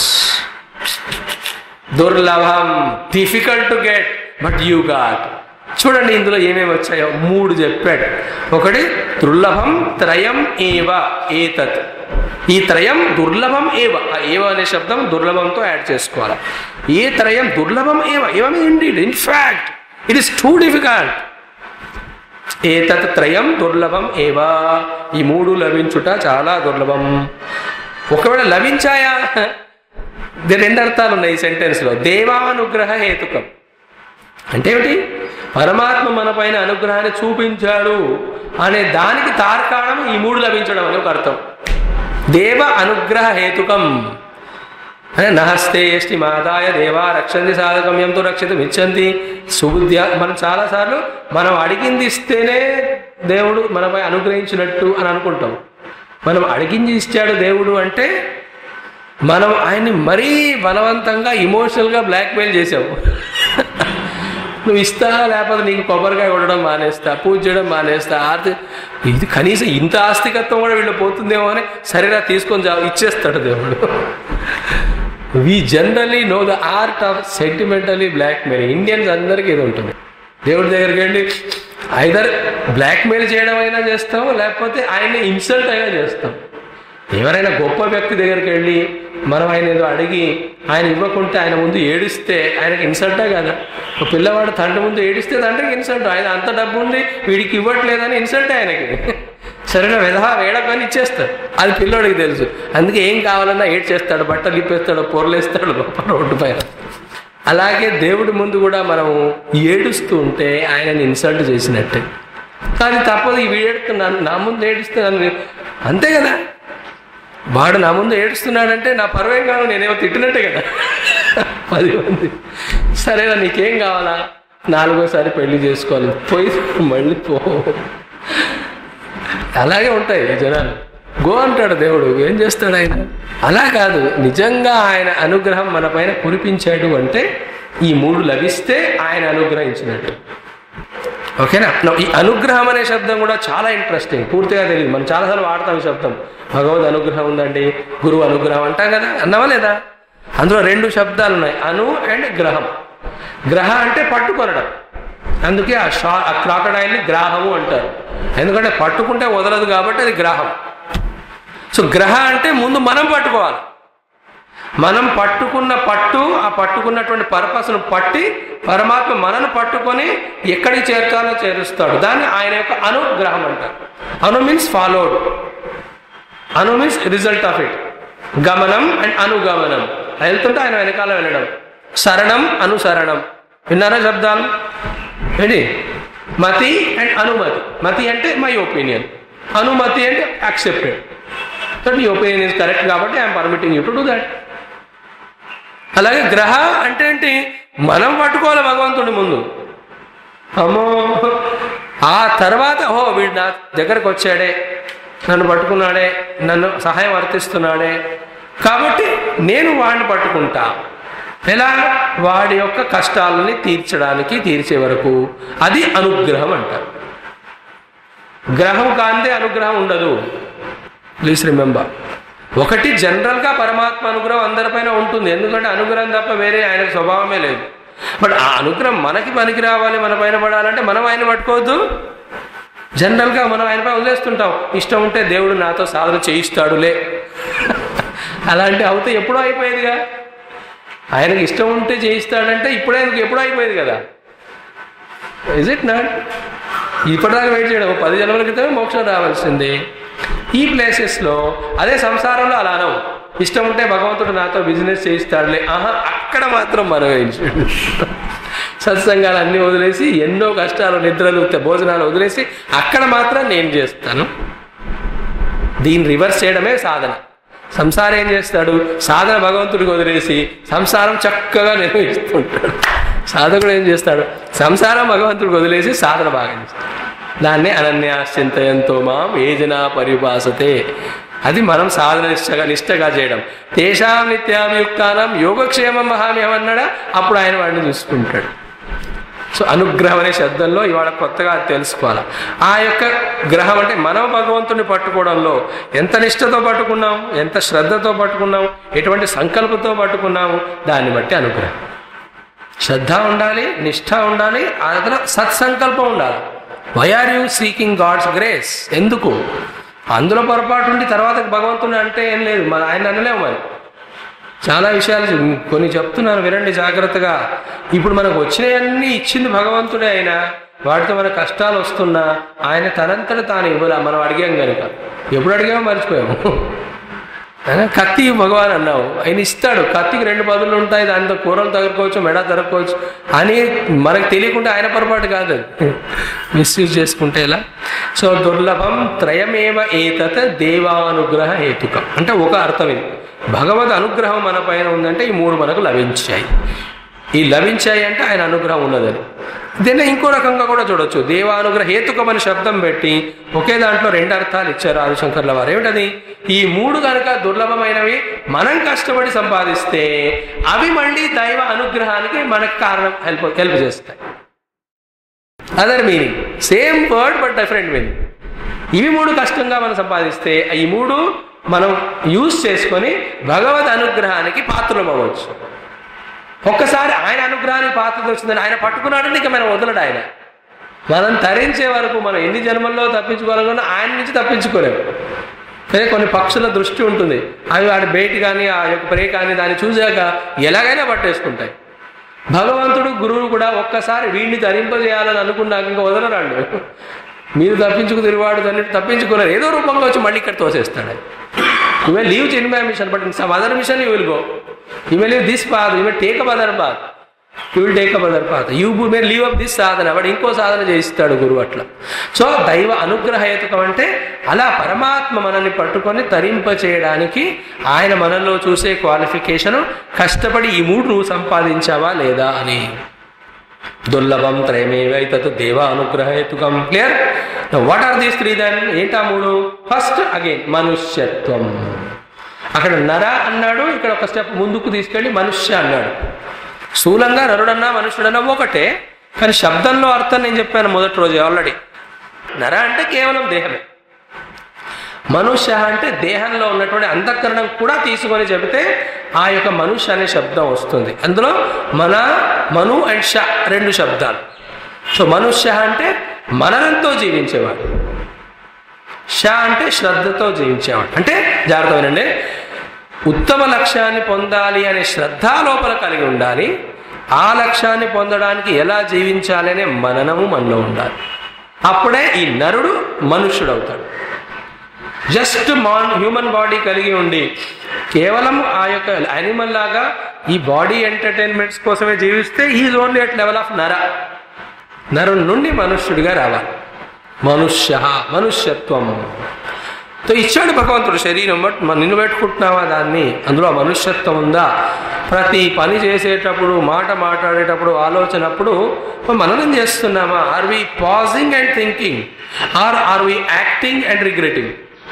దుర్లభం difficult to get but you got చూడండి ఇందులో ఏమేమి వచ్చాయో మూడు చెప్పాడు ఒకటి దుర్లభం త్రయం ఏవ ఏతత్ ఈ త్రయం దుర్లభం ఏవ ఆ ఏవ అనే శబ్దం దుర్లభంతో యాడ్ చేసుకోవాలి ఏ త్రయం దుర్లభం ఏవ ఏవ indeed in fact it is too difficult ఏతత్ త్రయం దుర్లభం ఏవా ఈ మూడు లభించుట చాలా దుర్లభం ఒకవేళ లభించాయా ఇది రెండు అర్థాలు ఉన్నాయి ఈ సెంటెన్స్లో దేవానుగ్రహ హేతుకం అంటే ఏమిటి పరమాత్మ మన పైన అనుగ్రహాన్ని చూపించాడు అనే దానికి తార్కాణం ఈ మూడు లభించడం అని ఒక అర్థం దేవ అనుగ్రహ హేతుకం అంటే నహస్తే ఎష్టి మాదాయ దేవా రక్షంది సాధకమ్యంతో రక్షితం ఇచ్చంది సుబుద్ధ్య మనం చాలాసార్లు మనం అడిగింది ఇస్తేనే దేవుడు మనపై అనుగ్రహించినట్టు అని అనుకుంటాం మనం అడిగింది ఇచ్చాడు దేవుడు అంటే మనం ఆయన్ని మరీ బలవంతంగా ఇమోషనల్గా బ్లాక్మెయిల్ చేసావు నువ్వు ఇస్తా లేకపోతే నీకు కొబ్బరికాయ కొట్టడం మానేస్తా పూజ చేయడం మానేస్తా ఆర్తి ఇది కనీసం ఇంత ఆస్తికత్వం కూడా వీళ్ళు పోతుందేమో అని సరేనా తీసుకొని జా ఇచ్చేస్తాడు దేవుడు we generally know the art of sentimentally blackmail Indians అందరికీ ఇది ఉంటుంది దేవుడి దగ్గరికి వెళ్ళి ఐదర్ బ్లాక్ మెయిల్ చేయడం అయినా చేస్తాం లేకపోతే ఆయన్ని ఇన్సల్ట్ అయినా చేస్తాం ఎవరైనా గొప్ప వ్యక్తి దగ్గరికి వెళ్ళి మనం ఆయన ఏదో అడిగి ఆయన ఇవ్వకుంటే ఆయన ముందు ఏడిస్తే ఆయనకి ఇన్సల్టే కదా ఒక పిల్లవాడు తండ్రి ముందు ఏడిస్తే తండ్రికి ఇన్సల్ట్ ఆయన అంత డబ్బు ఉంది వీడికి ఇవ్వట్లేదని ఇన్సల్టే ఆయనకి సరేనా విధా వేడకని ఇచ్చేస్తాడు అది పిల్లోడికి తెలుసు అందుకే ఏం కావాలన్నా ఏడ్ చేస్తాడు బట్టలు ఇప్పేస్తాడు పొరలేస్తాడు లోపల రోడ్డు పైన అలాగే దేవుడి ముందు కూడా మనం ఏడుస్తూ ఉంటే ఆయనని ఇన్సల్ట్ చేసినట్టే కానీ తప్పదు ఈ వీడెడుతున్నాను నా ముందు ఏడుస్తే నన్ను అంతే కదా వాడు నా ముందు ఏడుస్తున్నాడంటే నా పర్వేం కాదు నేనేమో తిట్టినట్టే కదా పది మంది సరేనా నీకేం కావాలా నాలుగోసారి పెళ్లి చేసుకోవాలి పోయి మళ్ళీ పో అలాగే ఉంటాయి ఈ జనాలు గో అంటాడు దేవుడు ఏం చేస్తాడు ఆయన అలా కాదు నిజంగా ఆయన అనుగ్రహం మన పైన కురిపించాడు అంటే ఈ మూడు లభిస్తే ఆయన అనుగ్రహించినట్టు ఓకేనా Now, ఈ అనుగ్రహం అనే శబ్దం కూడా చాలా ఇంట్రెస్టింగ్ పూర్తిగా తెలియదు మనం చాలాసార్లు వాడతాం ఈ శబ్దం భగవద్ అనుగ్రహం ఉందండి గురువు అనుగ్రహం అంటాం కదా అన్నావా లేదా అందులో రెండు శబ్దాలు ఉన్నాయి అను అండ్ గ్రహం గ్రహ అంటే పట్టుకొనడం అందుకే ఆ షా ఆ క్రాకడాయిల్ని గ్రాహము అంటారు ఎందుకంటే పట్టుకుంటే వదలదు కాబట్టి అది గ్రాహం సో గ్రహ అంటే ముందు మనం పట్టుకోవాలి మనం పట్టుకున్న పట్టు ఆ పట్టుకున్నటువంటి పర్పస్ను పట్టి పరమాత్మ మనను పట్టుకొని ఎక్కడికి చేర్చాలో చేరుస్తాడు దాన్ని ఆయన యొక్క అనుగ్రహం అంటారు అను మీన్స్ ఫాలోడ్ అను మీన్స్ రిజల్ట్ ఆఫ్ ఇట్ గమనం అండ్ అనుగమనం వెళ్తుంటే ఆయన వెనకాల వెళ్ళడం శరణం అనుసరణం విన్నారా శబ్దాలు ఏంటి మతి అండ్ అనుమతి మతి అంటే మై ఒపీనియన్ అనుమతి అంటే యాక్సెప్టెడ్ సో నీ ఒపీనియన్ ఇస్ కరెక్ట్ కాబట్టి I'm permitting you to do that అలాగే గ్రహ అంటే ఏంటి మనం పట్టుకోవాలి భగవంతుడి ముందు అమ్మో ఆ తర్వాత ఓ వీడు నా దగ్గరకు వచ్చాడే నన్ను పట్టుకున్నాడే నన్ను సహాయం అర్థిస్తున్నాడే కాబట్టి నేను వాడిని పట్టుకుంటా ఎలా వాడి యొక్క కష్టాలని తీర్చడానికి తీర్చే వరకు అది అనుగ్రహం అంటారు గ్రహం కాందే అనుగ్రహం ఉండదు ప్లీజ్ రిమెంబర్ ఒకటి జనరల్గా పరమాత్మ అనుగ్రహం అందరిపైన ఉంటుంది ఎందుకంటే అనుగ్రహం తప్ప వేరే ఆయనకు స్వభావమే లేదు బట్ ఆ అనుగ్రహం మనకి పనికి రావాలి మన పైన పడాలంటే మనం ఆయన పట్టుకోవద్దు జనరల్గా మనం ఆయనపై వదిలేస్తుంటాం ఇష్టం ఉంటే దేవుడు నాతో సాధన చేయిస్తాడులే అలాంటి అవుతే ఎప్పుడో అయిపోయేదిగా ఆయనకి ఇష్టం ఉంటే చేయిస్తాడంటే ఇప్పుడే ఆయనకి ఎప్పుడో అయిపోయేది కదా ఇజ్ ఇట్ నాట్ ఇప్పటిదాకా వెయిట్ చేయడం ఓ పది జన్మల క్రితమే మోక్షం రావాల్సిందే ఈ ప్లేసెస్లో అదే సంసారంలో అలా అనవు ఇష్టం ఉంటే భగవంతుడు నాతో బిజినెస్ చేయిస్తాడులే ఆహా అక్కడ మాత్రం మనం వేయించాడు సత్సంగాలు అన్నీ వదిలేసి ఎన్నో కష్టాలు నిద్రలు త- భోజనాలు వదిలేసి అక్కడ మాత్రం నేను చేస్తాను దీన్ని రివర్స్ చేయడమే సాధన సంసారం ఏం చేస్తాడు సాధన భగవంతుడికి వదిలేసి సంసారం చక్కగా నిర్వహిస్తుంటాడు సాధకుడు ఏం చేస్తాడు సంసారం భగవంతుడికి వదిలేసి సాధన బాగా చేస్తాడు దాన్నే అనన్యాశ్చింతయంతో మాం ఏజనా పరిభాసతే అది మనం సాధన నిష్టగా నిష్టగా చేయడం తేషాం నిత్యాభియుక్తానం యోగక్షేమం మహామ్యం అన్నాడా అప్పుడు ఆయన వాడిని చూసుకుంటాడు సో అనుగ్రహం అనే శబ్దంలో ఇవాళ కొత్తగా అది తెలుసుకోవాలి ఆ యొక్క గ్రహం అంటే మనం భగవంతుని పట్టుకోవడంలో ఎంత నిష్ఠతో పట్టుకున్నాం ఎంత శ్రద్ధతో పట్టుకున్నాం ఎటువంటి సంకల్పంతో పట్టుకున్నాము దాన్ని బట్టి అనుగ్రహం శ్రద్ధ ఉండాలి నిష్ఠ ఉండాలి ఆ తర్వాత సత్సంకల్పం ఉండాలి why are you seeking God's grace ఎందుకు అందులో పొరపాటు ఉండి తర్వాత భగవంతుని అంటే ఏం లేదు మన ఆయన అనలేము మరి చాలా విషయాలు చెప్- కొన్ని చెప్తున్నాను వినండి జాగ్రత్తగా ఇప్పుడు మనకు వచ్చినవన్నీ ఇచ్చింది భగవంతుడే ఆయన వాటితో మన కష్టాలు వస్తున్నా ఆయన తనంతట తాను ఇవ్వలే మనం అడిగాం కనుక ఎప్పుడు అడిగామో మర్చిపోయాము ఆ, కత్తి భగవాన్ అన్నావు ఆయన ఇస్తాడు కత్తికి రెండు బదులు ఉంటాయి దాంతో కూరలు తగులుకోవచ్చు మెడ తరుక్కోవచ్చు అని మనకు తెలియకుండా ఆయన పొరపాటు కాదు అది మిస్యూజ్ చేసుకుంటే ఎలా సో దుర్లభం త్రయమేవ ఏతత్ దేవానుగ్రహ హేతుకం అంటే ఒక అర్థం ఇది భగవద్ అనుగ్రహం మన పైన ఉందంటే ఈ మూడు మనకు లభించాయి ఈ లభించాయి అంటే ఆయన అనుగ్రహం ఉన్నదని దీన్ని ఇంకో రకంగా కూడా చూడొచ్చు దేవానుగ్రహ హేతుకం అనే శబ్దం పెట్టి ఒకే దాంట్లో రెండు అర్థాలు ఇచ్చారు ఆదిశంకర్ల వారు ఏమిటది ఈ మూడు కనుక దుర్లభమైనవి మనం కష్టపడి సంపాదిస్తే అవి మళ్ళీ దైవ అనుగ్రహానికి మనకు కారణం హెల్ప్ హెల్ప్ చేస్తాయి other meaning same word but different meaning ఇవి మూడు కష్టంగా మనం సంపాదిస్తే ఈ మూడు మనం యూజ్ చేసుకొని భగవద్ అనుగ్రహానికి పాత్రలు అవ్వచ్చు ఒక్కసారి ఆయన అనుగ్రహానికి పాత్ర వచ్చిందని ఆయన పట్టుకున్నాడంటే ఇక మనం వదలడు ఆయన మనం తరించే వరకు మనం ఎన్ని జన్మల్లో తప్పించుకోవాలనుకున్నా ఆయన నుంచి తప్పించుకోలేము అదే కొన్ని పక్షుల దృష్టి ఉంటుంది అవి వాడి బయట కానీ ఆ యొక్క ప్రే కానీ దాన్ని చూసాక ఎలాగైనా పట్టేసుకుంటాయి భగవంతుడు గురువు కూడా ఒక్కసారి వీడిని తరింపజేయాలని అనుకున్నాక ఇంకా వదలరాళ్ళు మీరు తప్పించుకు తిరిగాడు దాన్ని తప్పించుకోలేరు ఏదో రూపంగా వచ్చి మళ్ళీ ఇక్కడ తోసేస్తాడు you may leave in my mission but in some other mission you will go you may leave this path you may take up other path you will take up other path you may leave up this సాధన వాడు ఇంకో సాధన చేయిస్తాడు గురువు అట్లా so దైవ అనుగ్రహేతుకం అంటే అలా పరమాత్మ మనల్ని పట్టుకొని తరింప చేయడానికి ఆయన మనలో చూసే క్వాలిఫికేషన్ కష్టపడి ఈ మూడు నువ్వు సంపాదించావా లేదా అని దుర్లభం త్రయమేవైతత్ దేవ అనుగ్రహేతుకం clear what are these three then ఏంటా మూడు ఫస్ట్ అగైన్ మనుష్యత్వం అక్కడ నర అన్నాడు ఇక్కడ ఒక స్టెప్ ముందుకు తీసుకెళ్ళి మనుష్య అన్నాడు స్థూలంగా నరుడన్నా మనుష్యుడన్నా ఒకటే కానీ శబ్దంలో అర్థం నేను చెప్పాను మొదటి రోజు ఆల్రెడీ నర అంటే కేవలం దేహమే మనుష్య అంటే దేహంలో ఉన్నటువంటి అంతఃకరణం కూడా తీసుకొని చెబితే ఆ యొక్క మనుష్య అనే శబ్దం వస్తుంది అందులో మన మను అండ్ ష రెండు శబ్దాలు సో మనుష్య అంటే మననంతో జీవించేవాడు ష అంటే శ్రద్ధతో జీవించేవాడు అంటే జాగ్రత్త వినండి ఉత్తమ లక్ష్యాన్ని పొందాలి అనే శ్రద్ధ లోపల కలిగి ఉండాలి ఆ లక్ష్యాన్ని పొందడానికి ఎలా జీవించాలి అనే మననము మనలో ఉండాలి అప్పుడే ఈ నరుడు మనుష్యుడు అవుతాడు జస్ట్ మాన్ హ్యూమన్ బాడీ కలిగి ఉండి కేవలం ఆ యొక్క యానిమల్ లాగా ఈ బాడీ ఎంటర్టైన్మెంట్స్ కోసమే జీవిస్తే is only at level of నర నరుని నుండి మనుష్యుడిగా రావాలి మనుష్య మనుష్యత్వం తో ఇచ్చాడు భగవంతుడు శరీరం బట్ మన నిన్ను పెట్టుకుంటున్నావా దాన్ని అందులో మనుష్యత్వం ఉందా ప్రతి పని చేసేటప్పుడు మాట మాట్లాడేటప్పుడు ఆలోచనప్పుడు మననం చేస్తున్నామా are we pausing and thinking are are we acting and regretting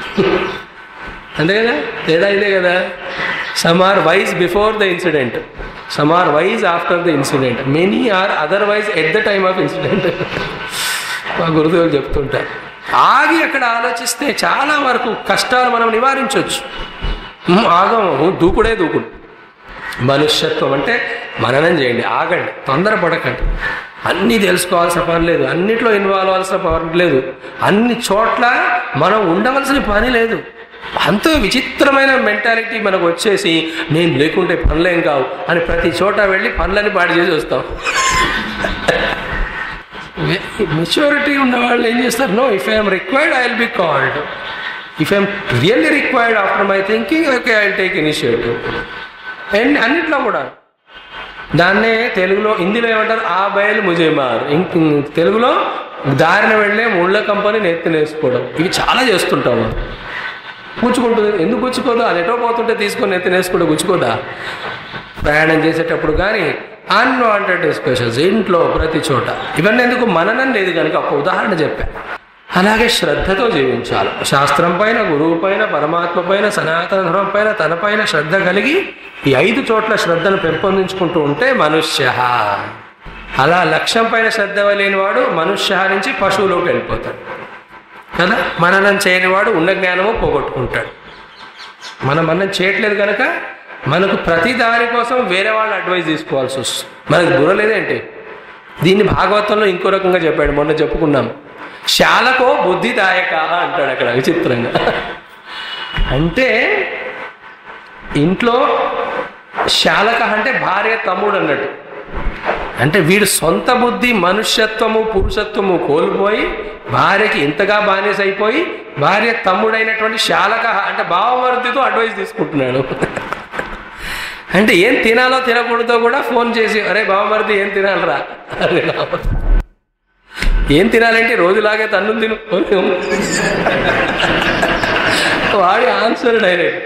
అంతే కదా తేడా ఇదే కదా some are wise before the incident some are wise after the incident many are otherwise at the time of incident మా గురుదేవులు చెప్తుంటారు ఆగి అక్కడ ఆలోచిస్తే చాలా వరకు కష్టాలు మనం నివారించవచ్చు ఆగము దూకుడే దూకుడు మనుష్యత్వం అంటే మననం చేయండి ఆగండి తొందరపడకండి అన్నీ తెలుసుకోవాల్సిన పని లేదు అన్నిట్లో ఇన్వాల్వ్ అవ్వాల్సిన పని లేదు అన్ని చోట్ల మనం ఉండవలసిన పని లేదు అంత విచిత్రమైన మెంటాలిటీ మనకు వచ్చేసి నేను లేకుంటే పనులేం కావు అని ప్రతి చోట వెళ్ళి పనులని పాడు చేసి వస్తాం మెచ్యూరిటీ ఉన్న వాళ్ళు ఏం చేస్తారు no if I'm required I will be called if I'm really required after my thinking okay I will take initiative and అన్నిట్లో కూడా దాన్నే తెలుగులో హిందీలో ఏమంటారు ఆ బయలు ముజేమార్ ఇంక తెలుగులో దారిన వెళ్ళే ముళ్ళ కంపెనీ నెత్తినేసుకోవడం ఇవి చాలా చేస్తుంటాం మనం గుచ్చుకుంటుంది ఎందుకు గుచ్చుకోదు అది ఎటో పోతుంటే తీసుకొని నెత్తినేసుకోవడం గుచ్చుకోదా ప్రయాణం చేసేటప్పుడు కానీ అన్వాంటెడ్ డిస్కషన్స్ ఇంట్లో ప్రతి చోట ఇవన్నీ ఎందుకు మననం లేదు కనుక ఒక ఉదాహరణ చెప్పాను అలాగే శ్రద్ధతో జీవించాలి శాస్త్రం పైన గురువు పైన పరమాత్మ పైన సనాతన ధర్మం పైన తన పైన శ్రద్ధ కలిగి ఈ ఐదు చోట్ల శ్రద్ధను పెంపొందించుకుంటూ ఉంటే మనుష్య అలా లక్ష్యం పైన శ్రద్ధ లేనివాడు మనుష్య నుంచి పశువులోకి వెళ్ళిపోతాడు కదా మననం చేయనివాడు ఉన్న జ్ఞానము పోగొట్టుకుంటాడు మనం మనం చేయట్లేదు కనుక మనకు ప్రతి దాని కోసం వేరే వాళ్ళు అడ్వైస్ తీసుకోవాల్సి వస్తుంది మనకు బుర్ర లేదేంటి దీన్ని భాగవతంలో ఇంకో రకంగా చెప్పాడు మొన్న చెప్పుకున్నాం శాలకో బుద్ధిదాయక అంటాడు అక్కడ విచిత్రంగా అంటే ఇంట్లో శాలక అంటే భార్య తమ్ముడు అన్నట్టు అంటే వీడు సొంత బుద్ధి మనుష్యత్వము పురుషత్వము కోల్పోయి భార్యకి ఇంతగా బానిస అయిపోయి భార్య తమ్ముడైనటువంటి శాలక అంటే భావమరుద్ధితో అడ్వైస్ తీసుకుంటున్నాడు అంటే ఏం తినాలో తినకూడదో కూడా ఫోన్ చేసి అరే బావమరిది ఏం తినాలరా అరే రామ. ఏం తినాలంటే రోజులాగే తన్ను తిను వాడి ఆన్సర్ డైరెక్ట్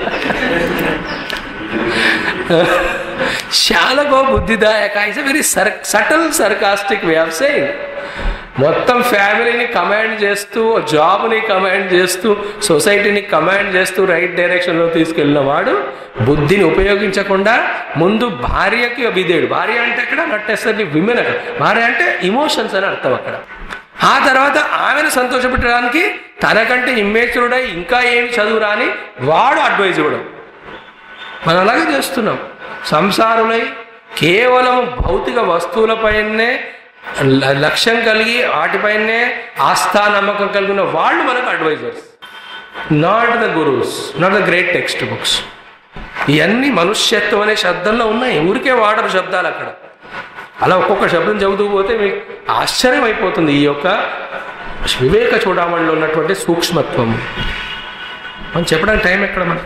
శాలకో బుద్ధిదాయక is very sir subtle sarcastic way of saying మొత్తం ఫ్యామిలీని కమాండ్ చేస్తూ జాబ్ని కమాండ్ చేస్తూ సొసైటీని కమాండ్ చేస్తూ రైట్ డైరెక్షన్లో తీసుకెళ్ళిన వాడు బుద్ధిని ఉపయోగించకుండా ముందు భార్యకి విధేయుడు భార్య అంటే అక్కడ నట్టేసరి విమెన్ అక్కడ భార్య అంటే ఇమోషన్స్ అని అర్థం అక్కడ ఆ తర్వాత ఆమెను సంతోషపెట్టడానికి తనకంటే ఇమ్మేచురుడై ఇంకా ఏమి చదువు రాని వాడు అడ్వైజ్ ఇవ్వడం మనం అలాగే చేస్తున్నాం సంసారులై కేవలం భౌతిక వస్తువులపైనే ల- లక్ష్యం కలిగి వాటిపైనే ఆస్థా నమ్మకం కలిగిన వాళ్ళు మనకు advisers not the gurus not the great textbooks ఇవన్నీ మనుష్యత్వం అనే శబ్దంలో ఉన్నాయి ఊరికే వాడరు శబ్దాలు అక్కడ అలా ఒక్కొక్క శబ్దం చెబుతూ పోతే మీకు ఆశ్చర్యం అయిపోతుంది ఈ యొక్క వివేక చూడమణిలో ఉన్నటువంటి సూక్ష్మత్వం మనం చెప్పడానికి టైం ఎక్కడ మనం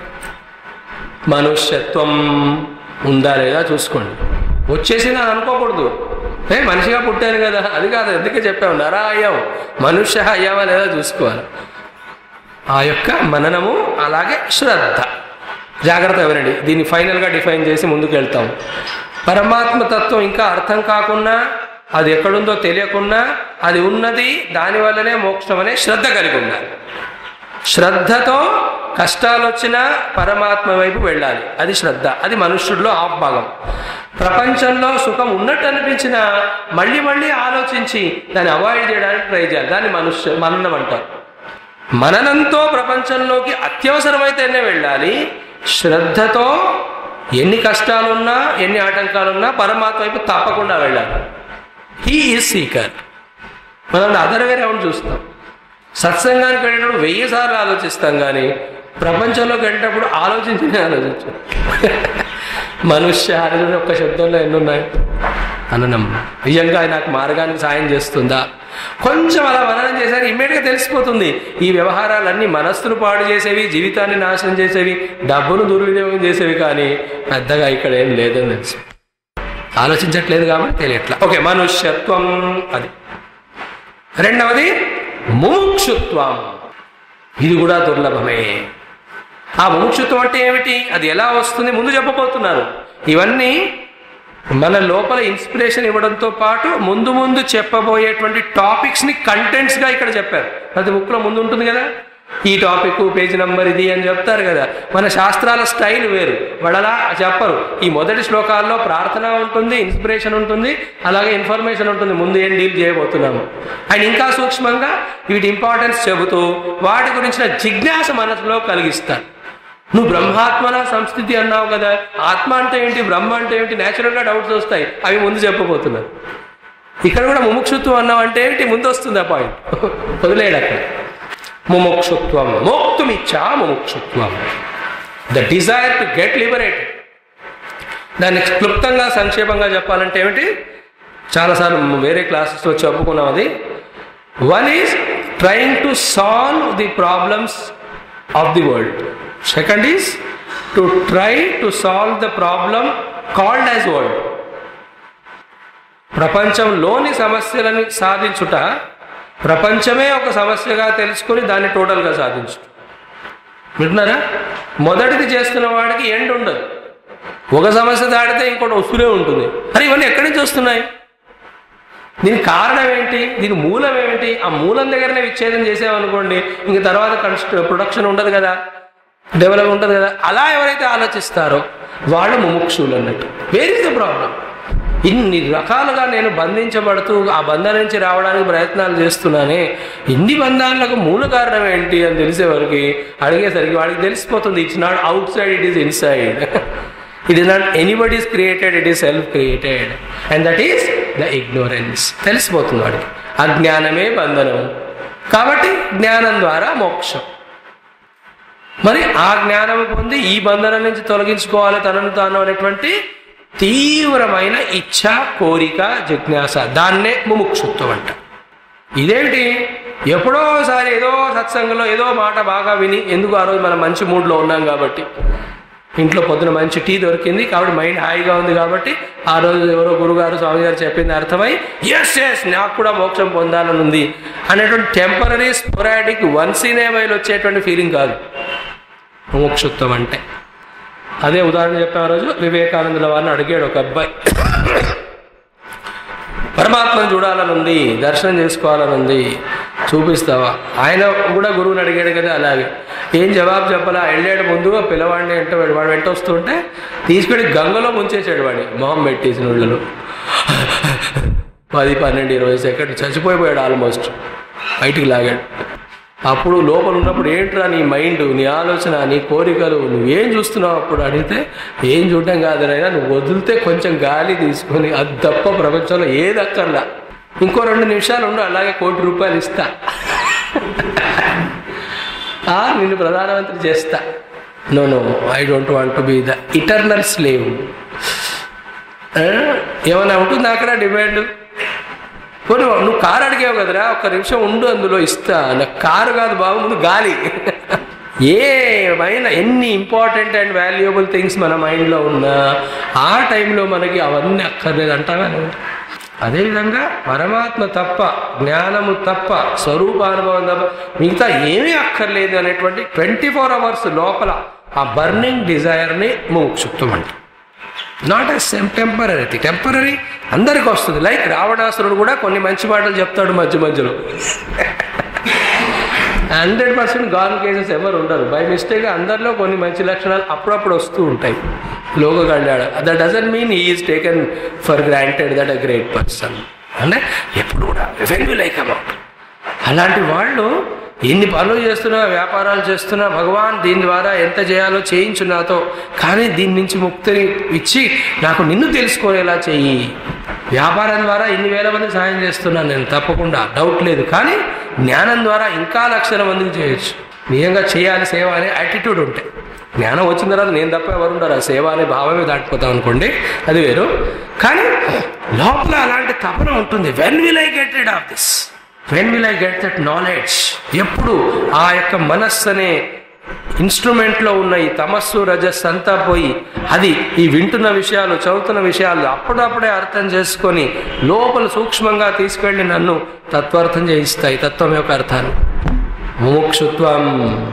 మనుష్యత్వం ఉందా లేదా చూసుకోండి వచ్చేసింది అని అనుకోకూడదు ఏ మనిషిగా పుట్టాను కదా అది కాదు ఎందుకే చెప్పాము నరా అయ్యాం మనుష్య అయ్యావా లేదా చూసుకోవాలి ఆ యొక్క మననము అలాగే శ్రద్ధ జాగ్రత్త వినండి దీన్ని ఫైనల్గా డిఫైన్ చేసి ముందుకు వెళ్తాం పరమాత్మ తత్వం ఇంకా అర్థం కాకున్నా అది ఎక్కడుందో తెలియకున్నా అది ఉన్నది దానివల్లనే మోక్షం అనే శ్రద్ధ కలిగి ఉండాలి శ్రద్ధతో కష్టాలు వచ్చినా పరమాత్మ వైపు వెళ్ళాలి అది శ్రద్ధ అది మనుష్యుడిలో ఆఫ్ భాగం ప్రపంచంలో సుఖం ఉన్నట్టు అనిపించినా మళ్ళీ మళ్ళీ ఆలోచించి దాన్ని అవాయిడ్ చేయడానికి ట్రై చేయాలి దాన్ని మనుష్య మననం అంటారు మననంతో ప్రపంచంలోకి అత్యవసరమైతేనే వెళ్ళాలి శ్రద్ధతో ఎన్ని కష్టాలున్నా ఎన్ని ఆటంకాలున్నా పరమాత్మ వైపు తప్పకుండా వెళ్ళాలి హీ ఈజ్ సీకర్ మనం అదర్ వే రౌండ్ చూస్తాం సత్సంగానికి వెళ్ళినప్పుడు వెయ్యి సార్లు ఆలోచిస్తాం కానీ ప్రపంచంలోకి వెళ్ళేటప్పుడు ఆలోచించనే ఆలోచించు మనుష్య అనేది ఒక్క శబ్దంలో ఎన్ని ఉన్నాయి అననం నిజంగా అది నాకు మార్గానికి సాయం చేస్తుందా కొంచెం అలా మననం చేశారు ఇమ్మీడియట్గా తెలిసిపోతుంది ఈ వ్యవహారాలన్నీ మనస్సును పాడు చేసేవి జీవితాన్ని నాశనం చేసేవి డబ్బును దుర్వినియోగం చేసేవి కానీ పెద్దగా ఇక్కడ ఏం లేదని తెలుసు ఆలోచించట్లేదు కాబట్టి తెలియట్లా ఓకే మనుష్యత్వం అది రెండవది ముముక్షుత్వం ఇది కూడా దుర్లభమే ఆ ముముక్షుత్వం అంటే ఏమిటి అది ఎలా వస్తుంది ముందు చెప్పబోతున్నారు ఇవన్నీ మన లోపల ఇన్స్పిరేషన్ ఇవ్వడంతో పాటు ముందు ముందు చెప్పబోయేటువంటి టాపిక్స్ ని కంటెంట్స్ గా ఇక్కడ చెప్పారు ప్రతి బుక్ లో ముందు ఉంటుంది కదా ఈ టాపిక్ పేజ్ నంబర్ ఇది అని చెప్తారు కదా మన శాస్త్రాల స్టైల్ వేరు వాళ్ళలా చెప్పరు ఈ మొదటి శ్లోకాల్లో ప్రార్థన ఉంటుంది ఇన్స్పిరేషన్ ఉంటుంది అలాగే ఇన్ఫర్మేషన్ ఉంటుంది ముందు ఏం డీల్ చేయబోతున్నాము అండ్ ఇంకా సూక్ష్మంగా వీటి ఇంపార్టెన్స్ చెబుతూ వాటి గురించిన జిజ్ఞాస మనసులో కలిగిస్తారు నువ్వు బ్రహ్మాత్మన సంస్థితి అన్నావు కదా ఆత్మ అంటే ఏంటి బ్రహ్మ అంటే ఏంటి natural గా డౌట్స్ వస్తాయి అవి ముందు చెప్పబోతున్నారు ఇక్కడ కూడా ముముక్షుత్వం అన్నావు అంటే ఏంటి ముందు వస్తుంది ఆ పాయింట్ వదిలేడు అక్కడ ముముక్షుత్వం మోక్తుమిచ్చా ముముక్షుత్వం the desire to get liberated దాన్ని క్లుప్తంగా సంక్షేపంగా చెప్పాలంటే ఏమిటి చాలాసార్లు వేరే క్లాసెస్లో చెప్పుకున్నాం అది one is trying to solve the problems of the world second is to try to solve the problem called as world ప్రపంచంలోని సమస్యలను సాధించుట ప్రపంచమే ఒక సమస్యగా తెలుసుకొని దాన్ని టోటల్గా సాధించు వింటున్నారా మొదటిది చేస్తున్న వాడికి ఎండ్ ఉండదు ఒక సమస్య దాటితే ఇంకోటి వస్తూనే ఉంటుంది అరే ఇవన్నీ ఎక్కడి నుంచి వస్తున్నాయి దీనికి కారణం ఏంటి దీని మూలం ఏమిటి ఆ మూలం దగ్గరనే విచ్ఛేదం చేసామనుకోండి ఇంక తర్వాత కన్స్ట్ర ప్రొడక్షన్ ఉండదు కదా డెవలప్ ఉండదు కదా అలా ఎవరైతే ఆలోచిస్తారో వాళ్ళు ముముక్షులు అన్నట్టు వేర్ ఇస్ ద ప్రాబ్లం ఇన్ని రకాలుగా నేను బంధించబడుతూ ఆ బంధం నుంచి రావడానికి ప్రయత్నాలు చేస్తున్నానే ఇన్ని బంధాలకు మూల కారణం ఏంటి అని తెలిసేవారికి అడిగేసరికి వాడికి తెలిసిపోతుంది it's not outside it is inside it is not anybody's created it is self created and that is the ignorance తెలిసిపోతుంది వాడికి అజ్ఞానమే బంధనం కాబట్టి జ్ఞానం ద్వారా మోక్షం మరి ఆ జ్ఞానం పొంది ఈ బంధనం నుంచి తొలగించుకోవాలి తనను తాను అనేటువంటి తీవ్రమైన ఇచ్ఛ కోరిక జిజ్ఞాస దాన్నే ముముక్షుత్వం అంట ఇదేంటి ఎప్పుడో ఒకసారి ఏదో సత్సంగంలో ఏదో మాట బాగా విని ఎందుకు ఆ రోజు మనం మంచి మూడ్లో ఉన్నాం కాబట్టి ఇంట్లో పొద్దున మంచి టీ దొరికింది కాబట్టి మైండ్ హాయిగా ఉంది కాబట్టి ఆ రోజు ఎవరో గురుగారు స్వామి గారు చెప్పింది అర్థమై ఎస్ ఎస్ నాకు కూడా మోక్షం పొందాలని ఉంది అనేటువంటి temporary sporadic once in a while వచ్చేటువంటి ఫీలింగ్ కాదు మోక్షత్వం అంటే అదే ఉదాహరణ చెప్పిన రోజు వివేకానందుల వారిని అడిగాడు ఒక అబ్బాయి పరమాత్మను చూడాలని ఉంది దర్శనం చేసుకోవాలని ఉంది చూపిస్తావా ఆయన కూడా గురువుని అడిగాడు కదా అలాగే ఏం జవాబు చెప్పాలా వెళ్ళాడు ముందుగా పిల్లవాడిని అంటే వాడు వాడు వెంట వస్తుంటే తీసుకెళ్ళి గంగలో ముంచేసాడు వాడిని మొహం పెట్టేసిన ఊళ్ళలో పది పన్నెండు ఇరవై సెకండ్ చచ్చిపోయిపోయాడు ఆల్మోస్ట్ బయటికి లాగాడు అప్పుడు లోపల ఉన్నప్పుడు ఏంట్రా నీ మైండ్ నీ ఆలోచన నీ కోరికలు నువ్వేం చూస్తున్నావు అప్పుడు అడిగితే ఏం చూడడం కాదునైనా నువ్వు వదిలితే కొంచెం గాలి తీసుకొని అది తప్ప ప్రపంచంలో ఏది అక్కర్లా ఇంకో రెండు నిమిషాలు ఉండు అలాగే కోటి రూపాయలు ఇస్తా ఆ, నిన్ను ప్రధానమంత్రి చేస్తా no no I don't want to be the eternal slave ఏమైనా ఉంటుందా అక్కడ డిమాండ్ పోనీ నువ్వు కారు అడిగావు కదరా ఒక్క నిమిషం ఉండు అందులో ఇస్తా నాకు కారు కాదు బాబు ముందు గాలి ఏమైనా ఎన్ని ఇంపార్టెంట్ అండ్ వాల్యుయబుల్ థింగ్స్ మన మైండ్లో ఉన్నా ఆ టైంలో మనకి అవన్నీ అక్కర్లేదు అంటావా నువ్వు? అదేవిధంగా పరమాత్మ తప్ప జ్ఞానము తప్ప స్వరూపానుభవం తప్ప మిగతా ఏమీ అక్కర్లేదు అనేటువంటి ట్వంటీ ఫోర్ అవర్స్ లోపల ఆ బర్నింగ్ డిజైర్ని మోక్షుత్వం అంట నాట్ ఎస్ టెంపరీ టెంపరీ అందరికి వస్తుంది లైక్ రావణాసురుడు కూడా కొన్ని మంచి మాటలు చెప్తాడు మధ్య మధ్యలో హండ్రెడ్ పర్సెంట్ గాన్ కేసెస్ ఎవరు ఉండరు బై మిస్టేక్ అందరిలో కొన్ని మంచి లక్షణాలు అప్పుడప్పుడు వస్తూ ఉంటాయి లోకగండాడు that doesn't mean is taken for granted that a great person అంటే ఎప్పుడు కూడా వెన్ యూ లైక్ అబౌట్ అలాంటి వాళ్ళు ఎన్ని పనులు చేస్తున్నా వ్యాపారాలు చేస్తున్నా భగవాన్ దీని ద్వారా ఎంత చేయాలో చేయించు నాతో కానీ దీని నుంచి ముక్తిని ఇచ్చి నాకు నిన్ను తెలుసుకునేలా చెయ్యి వ్యాపారం ద్వారా ఇన్ని వేల మంది సాయం చేస్తున్నాను నేను తప్పకుండా డౌట్ లేదు కానీ జ్ఞానం ద్వారా ఇంకా లక్షల మందికి చేయొచ్చు నిజంగా చేయాలి సేవ అనే యాటిట్యూడ్ ఉంటాయి జ్ఞానం వచ్చిన తర్వాత నేను తప్ప ఎవరు ఉండరు ఆ సేవ అనే భావమే దాటిపోతాం అనుకోండి అది వేరు కానీ లోపల అలాంటి తపన ఉంటుంది when will I get rid of this when will I get that knowledge ఎప్పుడు ఆ యొక్క మనస్సు అనే ఇన్స్ట్రుమెంట్లో ఉన్న ఈ తమస్సు రజస్సు అంతా పోయి అది ఈ వింటున్న విషయాలు చదువుతున్న విషయాలు అప్పుడప్పుడే అర్థం చేసుకొని లోపల సూక్ష్మంగా తీసుకెళ్ళి నన్ను తత్వార్థం చేయిస్తాయి తత్వం యొక్క అర్థాలు ముముక్షుత్వం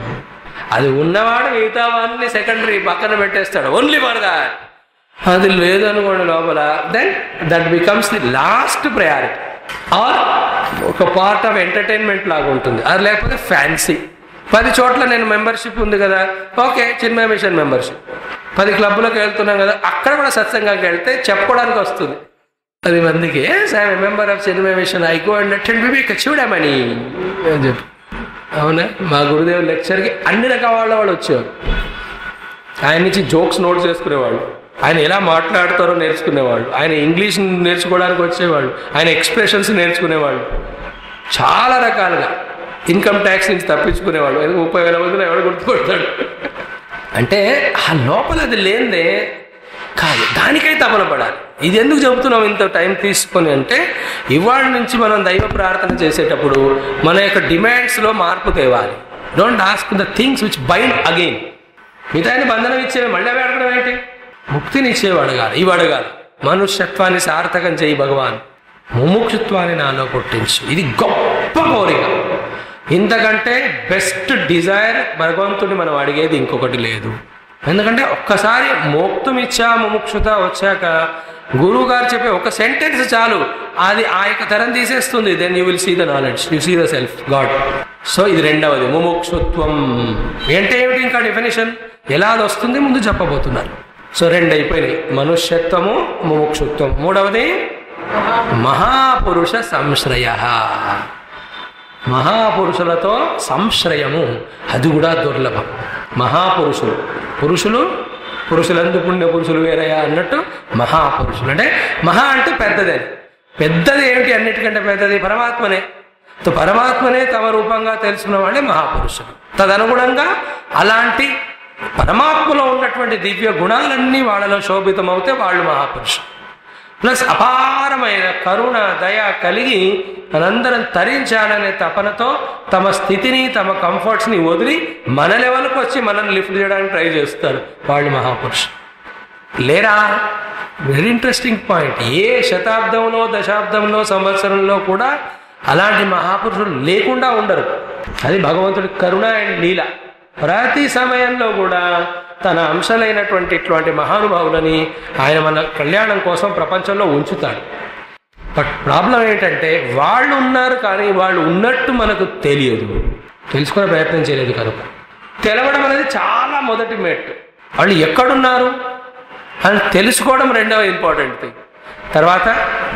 అది ఉన్నవాడు మిగతావాన్ని సెకండరీ పక్కన పెట్టేస్తాడు ఓన్లీ ఫర్ దాట్ అది లేదనుకోండి లోపల then that becomes the last priority or ఒక పార్ట్ ఆఫ్ ఎంటర్టైన్మెంట్ లాగా ఉంటుంది అది లేకపోతే ఫ్యాన్సీ పది చోట్ల నేను మెంబర్షిప్ ఉంది కదా ఓకే చిన్మయ మిషన్ మెంబర్షిప్ పది క్లబ్లకు వెళ్తున్నాం కదా అక్కడ కూడా సత్సంగానికి వెళ్తే చెప్పుకోవడానికి వస్తుంది పది మందికి I'm member of Chinmaya mission I go and attend Vivekachudamani అని చెప్పి అవునా మా గురుదేవ్ లెక్చర్కి అన్ని రకాల వాళ్ళ వాళ్ళు వచ్చేవారు ఆయన నుంచి జోక్స్ నోట్ చేసుకునేవాళ్ళు ఆయన ఎలా మాట్లాడతారో నేర్చుకునేవాళ్ళు ఆయన ఇంగ్లీష్ నేర్చుకోవడానికి వచ్చేవాళ్ళు ఆయన ఎక్స్ప్రెషన్స్ నేర్చుకునేవాళ్ళు చాలా రకాలుగా ఇన్కమ్ ట్యాక్స్ నుంచి తప్పించుకునేవాళ్ళు ఎందుకు ముప్పై వేల మందిలో ఎవడు గుర్తుపడతాడు అంటే ఆ లోపల అది లేనిదే కాదు దానికై తపన పడాలి ఇది ఎందుకు చెబుతున్నాం ఇంత టైం తీసుకొని అంటే ఇవాళ నుంచి మనం దైవ ప్రార్థన చేసేటప్పుడు మన యొక్క డిమాండ్స్లో మార్పు తేవాలి don't ask the things which bind again మిగతా బంధనం ఇచ్చేవి మళ్ళీ అవి అడగడం ఏంటి ముక్తిని ఇచ్చేవి అడగాలి ఇవి అడగాలి మనుష్యత్వాన్ని సార్థకం చేయి భగవాన్ ముముక్షుత్వాన్ని నాలో పుట్టించు ఇది గొప్ప కోరిక ఇంతకంటే బెస్ట్ డిజైర్ భగవంతుడిని మనం అడిగేది ఇంకొకటి లేదు ఎందుకంటే ఒక్కసారి మోక్తం ఇచ్చా ముముక్షుత వచ్చాక గురువు గారు చెప్పే ఒక సెంటెన్స్ చాలు అది ఆ యొక్క తరం తీసేస్తుంది then you will see the knowledge you see the self God so ఇది రెండవది ముముక్షుత్వం అంటే ఏమిటి ఇంకా డెఫినేషన్ ఎలా అది వస్తుంది ముందు చెప్పబోతున్నారు సో రెండు అయిపోయినాయి మనుష్యత్వము ముముక్షుత్వం మూడవది మహాపురుష సంశ్రయ మహాపురుషులతో సంశ్రయము అది కూడా దుర్లభం మహాపురుషులు పురుషులు పురుషులందు పుణ్య పురుషులు వేరయ్యా అన్నట్టు మహాపురుషులు అంటే మహా అంటే పెద్దదే పెద్దది ఏమిటి అన్నిటికంటే పెద్దది పరమాత్మనే తో పరమాత్మనే తమ రూపంగా తెలుసుకున్న వాళ్ళే మహాపురుషులు తదనుగుణంగా అలాంటి పరమాత్మలో ఉన్నటువంటి దివ్య గుణాలన్నీ వాళ్ళలో శోభితమవుతే వాళ్ళు మహాపురుషులు ప్లస్ అపారమైన కరుణ దయ కలిగి మనందరం తరించాలనే తపనతో తమ స్థితిని తమ కంఫర్ట్స్ని వదిలి మన లెవెల్కి వచ్చి మనల్ని లిఫ్ట్ చేయడానికి ట్రై చేస్తారు వాళ్ళు మహాపురుషులు లేరా వెరీ ఇంట్రెస్టింగ్ పాయింట్ ఏ శతాబ్దంలో దశాబ్దంలో సంవత్సరంలో కూడా అలాంటి మహాపురుషులు లేకుండా ఉండరు అది భగవంతుడి కరుణ అండ్ లీల ప్రతి సమయంలో కూడా తన అంశాలైనటువంటి ఇట్లాంటి మహానుభావులని ఆయన మన కళ్యాణం కోసం ప్రపంచంలో ఉంచుతాడు బట్ ప్రాబ్లం ఏంటంటే వాళ్ళు ఉన్నారు కానీ వాళ్ళు ఉన్నట్టు మనకు తెలియదు తెలుసుకునే ప్రయత్నం చేయలేదు కనుక తెలవడం అనేది చాలా మొదటి మెట్టు వాళ్ళు ఎక్కడున్నారు అని తెలుసుకోవడం రెండవ ఇంపార్టెంట్ థింగ్ తర్వాత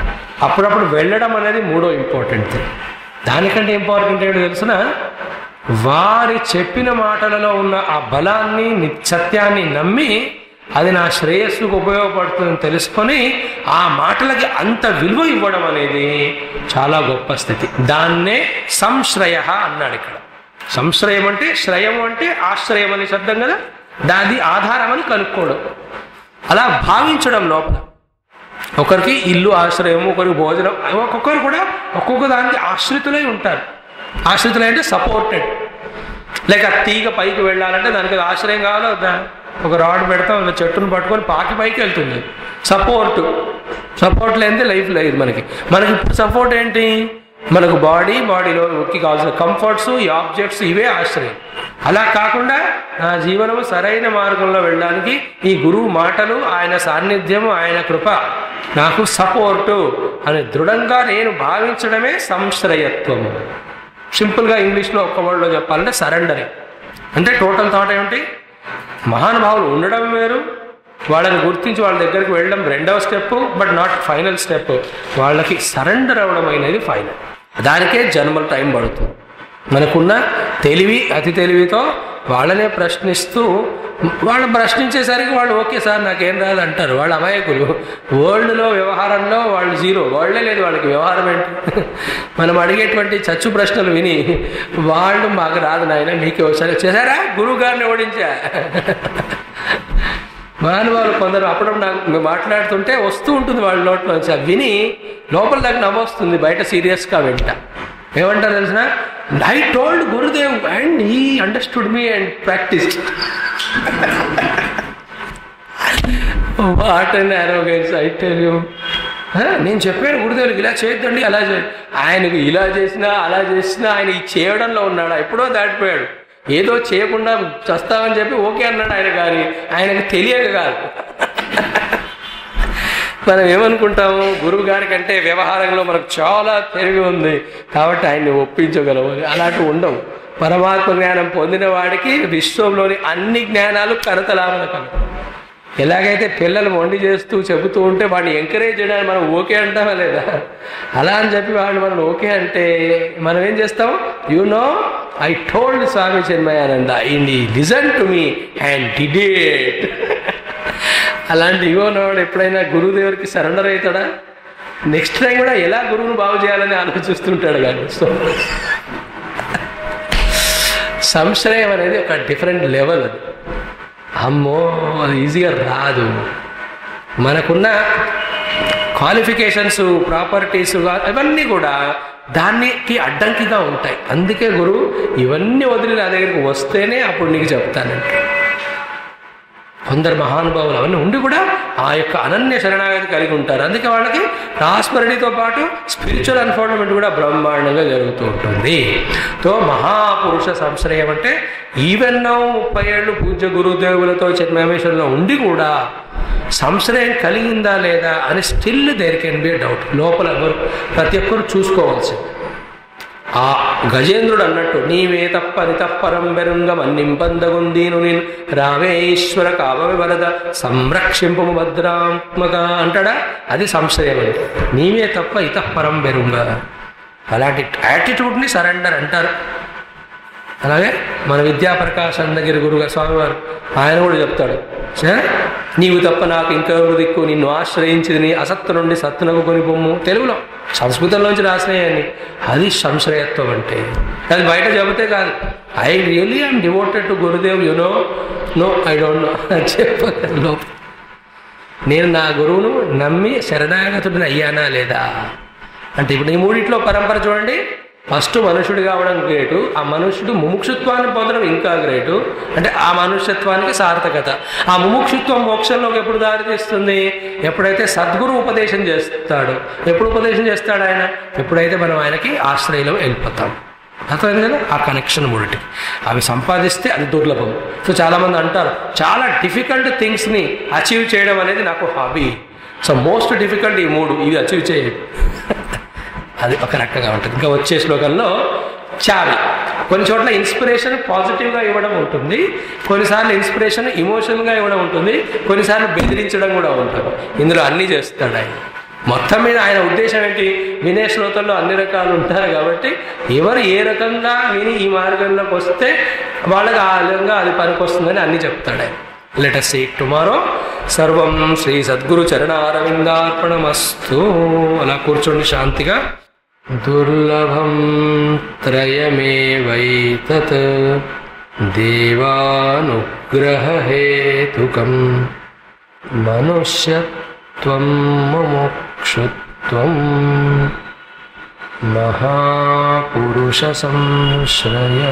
అప్పుడప్పుడు వెళ్ళడం అనేది మూడో ఇంపార్టెంట్ థింగ్ దానికంటే ఇంపార్టెంట్ ఏంటో తెలుసిన వారి చెప్పిన మాటలలో ఉన్న ఆ బలాన్ని ని- సత్యాన్ని నమ్మి అది నా శ్రేయస్సుకు ఉపయోగపడుతుందని తెలుసుకొని ఆ మాటలకి అంత విలువ ఇవ్వడం అనేది చాలా గొప్ప స్థితి దాన్నే సంశ్రయ అన్నాడు ఇక్కడ సంశ్రయం అంటే శ్రయం అంటే ఆశ్రయం అనే శబ్దం కదా దాది ఆధారం అని కనుక్కోవడం అలా భావించడం లోపల ఒకరికి ఇల్లు ఆశ్రయం ఒకరికి భోజనం ఒక్కొక్కరు కూడా ఒక్కొక్క దానికి ఆశ్రితులై ఉంటారు ఆశ్రితులై అంటే సపోర్టెడ్ లేక తీగ పైకి వెళ్ళాలంటే దానికి అది ఆశ్రయం కావాలో వద్దా? ఒక రాడ్ పెడతాం ఒక చెట్టును పట్టుకొని పాకి పైకి వెళ్తుంది సపోర్ట్ సపోర్ట్ లేనిదే లైఫ్ లేదు మనకి మనకి ఇప్పుడు సపోర్ట్ ఏంటి మనకు బాడీ బాడీలో కావాల్సిన కంఫర్ట్స్ ఈ ఆబ్జెక్ట్స్ ఇవే ఆశ్రయం అలా కాకుండా నా జీవనం సరైన మార్గంలో వెళ్ళడానికి ఈ గురువు మాటలు ఆయన సాన్నిధ్యం ఆయన కృప నాకు సపోర్టు అని దృఢంగా నేను భావించడమే సంశ్రయత్వము సింపుల్గా ఇంగ్లీష్లో ఒక్క వర్డ్లో చెప్పాలంటే సరెండరింగ్ అంటే టోటల్ థాట్ ఏమిటి మహానుభావులు ఉండడం వేరు వాళ్ళని గుర్తించి వాళ్ళ దగ్గరికి వెళ్ళడం రెండవ step but not final step వాళ్ళకి సరెండర్ అవ్వడం అనేది ఫైనల్ దానికే జన్మల టైం పడుతుంది మనకున్న తెలివి అతి తెలివితో వాళ్ళనే ప్రశ్నిస్తూ వాళ్ళు ప్రశ్నించేసరికి వాళ్ళు ఓకే సార్ నాకేం రాదు అంటారు వాళ్ళు అమాయకులు వరల్డ్లో వ్యవహారంలో వాళ్ళు జీరో వరల్డే లేదు వాళ్ళకి వ్యవహారం ఏంటి మనం అడిగేటువంటి చచ్చు ప్రశ్నలు విని వాళ్ళు మాకు రాదు నాయన మీకే ఒకసారి చేశారా గురువు గారిని ఓడించా మహానుభావులు కొందరు అప్పుడప్పుడు నాకు మేము మాట్లాడుతుంటే వస్తూ ఉంటుంది వాళ్ళ నోట్లోంచి అది విని లోపల దాకా నవ్వొస్తుంది బయట సీరియస్గా వింట ఏమంటారు తెలిసిన I told Gurudev and he understood me and practice what and arrogance I tell you నేను చెప్పాను గురుదేవుడికి ఇలా చేయొద్దండి అలా చేయ ఆయనకు ఇలా చేసినా అలా చేసినా ఆయన ఈ చేయడంలో ఉన్నాడు ఎప్పుడో దాటిపోయాడు ఏదో చేయకుండా చస్తామని చెప్పి ఓకే అన్నాడు ఆయన కానీ ఆయనకు తెలియక కాదు మనం ఏమనుకుంటాము గురువు గారి కంటే వ్యవహారంలో మనకు చాలా తెలివి ఉంది కాబట్టి ఆయన్ని ఒప్పించగలవు అని. అలాంటివి ఉండవు పరమాత్మ జ్ఞానం పొందిన వాడికి విశ్వంలోని అన్ని జ్ఞానాలు కరతలామలకలు ఎలాగైతే పిల్లలు వండి చేస్తూ చెబుతూ ఉంటే వాడిని ఎంకరేజ్ చేయడానికి మనం ఓకే అంటామా లేదా అలా అని చెప్పి వాళ్ళు మనం ఓకే అంటే మనం ఏం చేస్తాం you know I told Swami Chinmayananda and he listen to me and did it అలాంటి యువనవాడు ఎప్పుడైనా గురుదేవుడికి సరెండర్ అవుతాడా నెక్స్ట్ టైం కూడా ఎలా గురువును బాగు చేయాలని ఆలోచిస్తుంటాడు కానీ సో సంశయం అనేది ఒక డిఫరెంట్ లెవెల్ అది అమ్మో అది ఈజీగా రాదు మనకున్న క్వాలిఫికేషన్స్ ప్రాపర్టీస్ ఇవన్నీ కూడా దానికి అడ్డంకిగా ఉంటాయి అందుకే గురువు ఇవన్నీ వదిలి నా దగ్గరికి వస్తేనే అప్పుడు నీకు చెప్తానంట కొందరు మహానుభావులు అవన్నీ ఉండి కూడా ఆ యొక్క అనన్య శరణాగతి కలిగి ఉంటారు అందుకే వాళ్ళకి ప్రాస్పరిటీతో పాటు స్పిరిచువల్ అన్ఫోర్డమెంట్ కూడా బ్రహ్మాండంగా జరుగుతూ ఉంటుంది తో మహాపురుష సంశ్రయం అంటే ఈవెన్ నౌ ముప్పై ఏళ్ళు పూజ్య గురుదేవులతో చిన్మేశ్వరంలో ఉండి కూడా సంశ్రయం కలిగిందా లేదా అని still there can be doubt లోపల ఎవరు ప్రతి ఒక్కరు చూసుకోవాల్సింది ఆ గజేంద్రుడు అన్నట్టు నీవే తప్ప తప్పరం బెరుంగం అన్నింపందగుందీను నేను రావేశ్వర కావవి వరద సంరక్షింపము భద్రాత్మక అంటాడా అది సంశయం అంటే నీవే తప్ప ఇతపరం బెరుంగ అలాంటి యాటిట్యూడ్ని సరెండర్ అంటారు అలాగే మన విద్యాప్రకాశ్ అన్నగిరి గురుగా స్వామివారు ఆయన కూడా చెప్తాడు "ఛే, నీవు తప్ప నాకు ఇంకెవరు దిక్కు నిన్ను ఆశ్రయించింది నీ అసత్తు నుండి సత్తునకు కొని పొమ్ము తెలుగులో సంస్కృతంలోంచి రాసినాయని అది సంశ్రయత్వం అంటే అది బయట చెబితే కాదు I really I'm devoted to Gurudev you know no I don't know చెప్పగలను లోపల నేను నా గురువును నమ్మి శరణాగతుడిని అయ్యానా లేదా అంటే ఇప్పుడు ఈ మూడిట్లో పరంపర చూడండి ఫస్ట్ మనుషుడు కావడం గ్రేటు ఆ మనుషుడు ముముక్షుత్వాన్ని పొందడం ఇంకా గ్రేటు అంటే ఆ మనుష్యత్వానికి సార్థకత ఆ ముముక్షుత్వం మోక్షంలోకి ఎప్పుడు దారి తీస్తుంది ఎప్పుడైతే సద్గురు ఉపదేశం చేస్తాడు ఎప్పుడు ఉపదేశం చేస్తాడు ఆయన ఎప్పుడైతే మనం ఆయనకి ఆశ్రయంలో వెళ్ళిపోతాం అర్థమైంది కదా ఆ కనెక్షన్ మూడిటి అవి సంపాదిస్తే అది దుర్లభం సో చాలామంది అంటారు చాలా డిఫికల్ట్ థింగ్స్ని అచీవ్ చేయడం అనేది నాకు హాబీ సో మోస్ట్ డిఫికల్ట్ ఈ మూడు ఇవి అచీవ్ చేయ అది ఒక రకంగా ఉంటుంది ఇంకా వచ్చే శ్లోకంలో చావి కొన్ని చోట్ల ఇన్స్పిరేషన్ పాజిటివ్గా ఇవ్వడం ఉంటుంది కొన్నిసార్లు ఇన్స్పిరేషన్ ఇమోషనల్గా ఇవ్వడం ఉంటుంది కొన్నిసార్లు బెదిరించడం కూడా ఉంటుంది ఇందులో అన్నీ చేస్తాడు ఆయన మొత్తం మీద ఆయన ఉద్దేశం ఏంటి వినే శ్రోతల్లో అన్ని రకాలు ఉంటారు కాబట్టి ఎవరు ఏ రకంగా విని ఈ మార్గంలోకి వస్తే వాళ్ళకి ఆ విధంగా అది పనికొస్తుందని అన్ని చెప్తాడు ఆయన లెటర్ సీ టుమారో సర్వం శ్రీ సద్గురు చరణారవిందార్పణమస్తు అలా కూర్చోండి శాంతిగా దుర్లభం త్రయమేవైతత్ దేవానుగ్రహేతుకం మనుష్యత్వం ముముక్షుత్వం మహాపురుష సంశ్రయ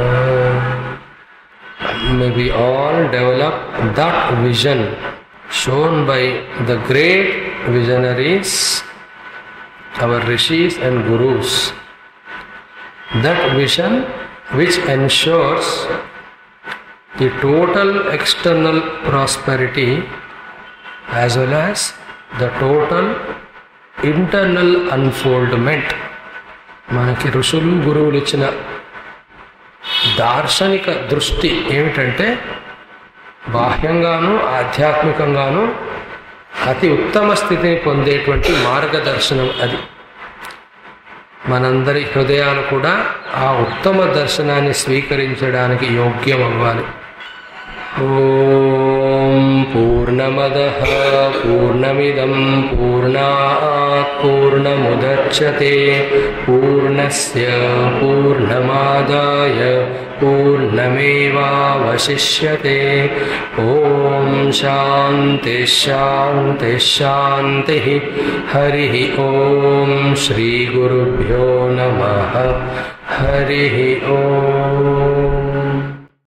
may we all develop that vision shown by the great visionaries, our rishis and gurus. That vision which ensures the total external prosperity as well as the total internal unfoldment. మనకి ఋషులు గురువులు ఇచ్చిన దార్శనిక దృష్టి ఏమిటంటే బాహ్యంగాను ఆధ్యాత్మికంగాను అతి ఉత్తమ స్థితిని పొందేటువంటి మార్గదర్శనం అది మనందరి హృదయాలు కూడా ఆ ఉత్తమ దర్శనాన్ని స్వీకరించడానికి యోగ్యం అవ్వాలి ఓం పూర్ణమద పూర్ణమిదం పూర్ణాత్ పూర్ణముదచ్చతే పూర్ణస్య పూర్ణమాదాయ పూర్ణమేవాवशिष्यते ఓం శాంతి శాంతి శాంతి హరి ఓం శ్రీ గురుభ్యో నమ హరి ఓం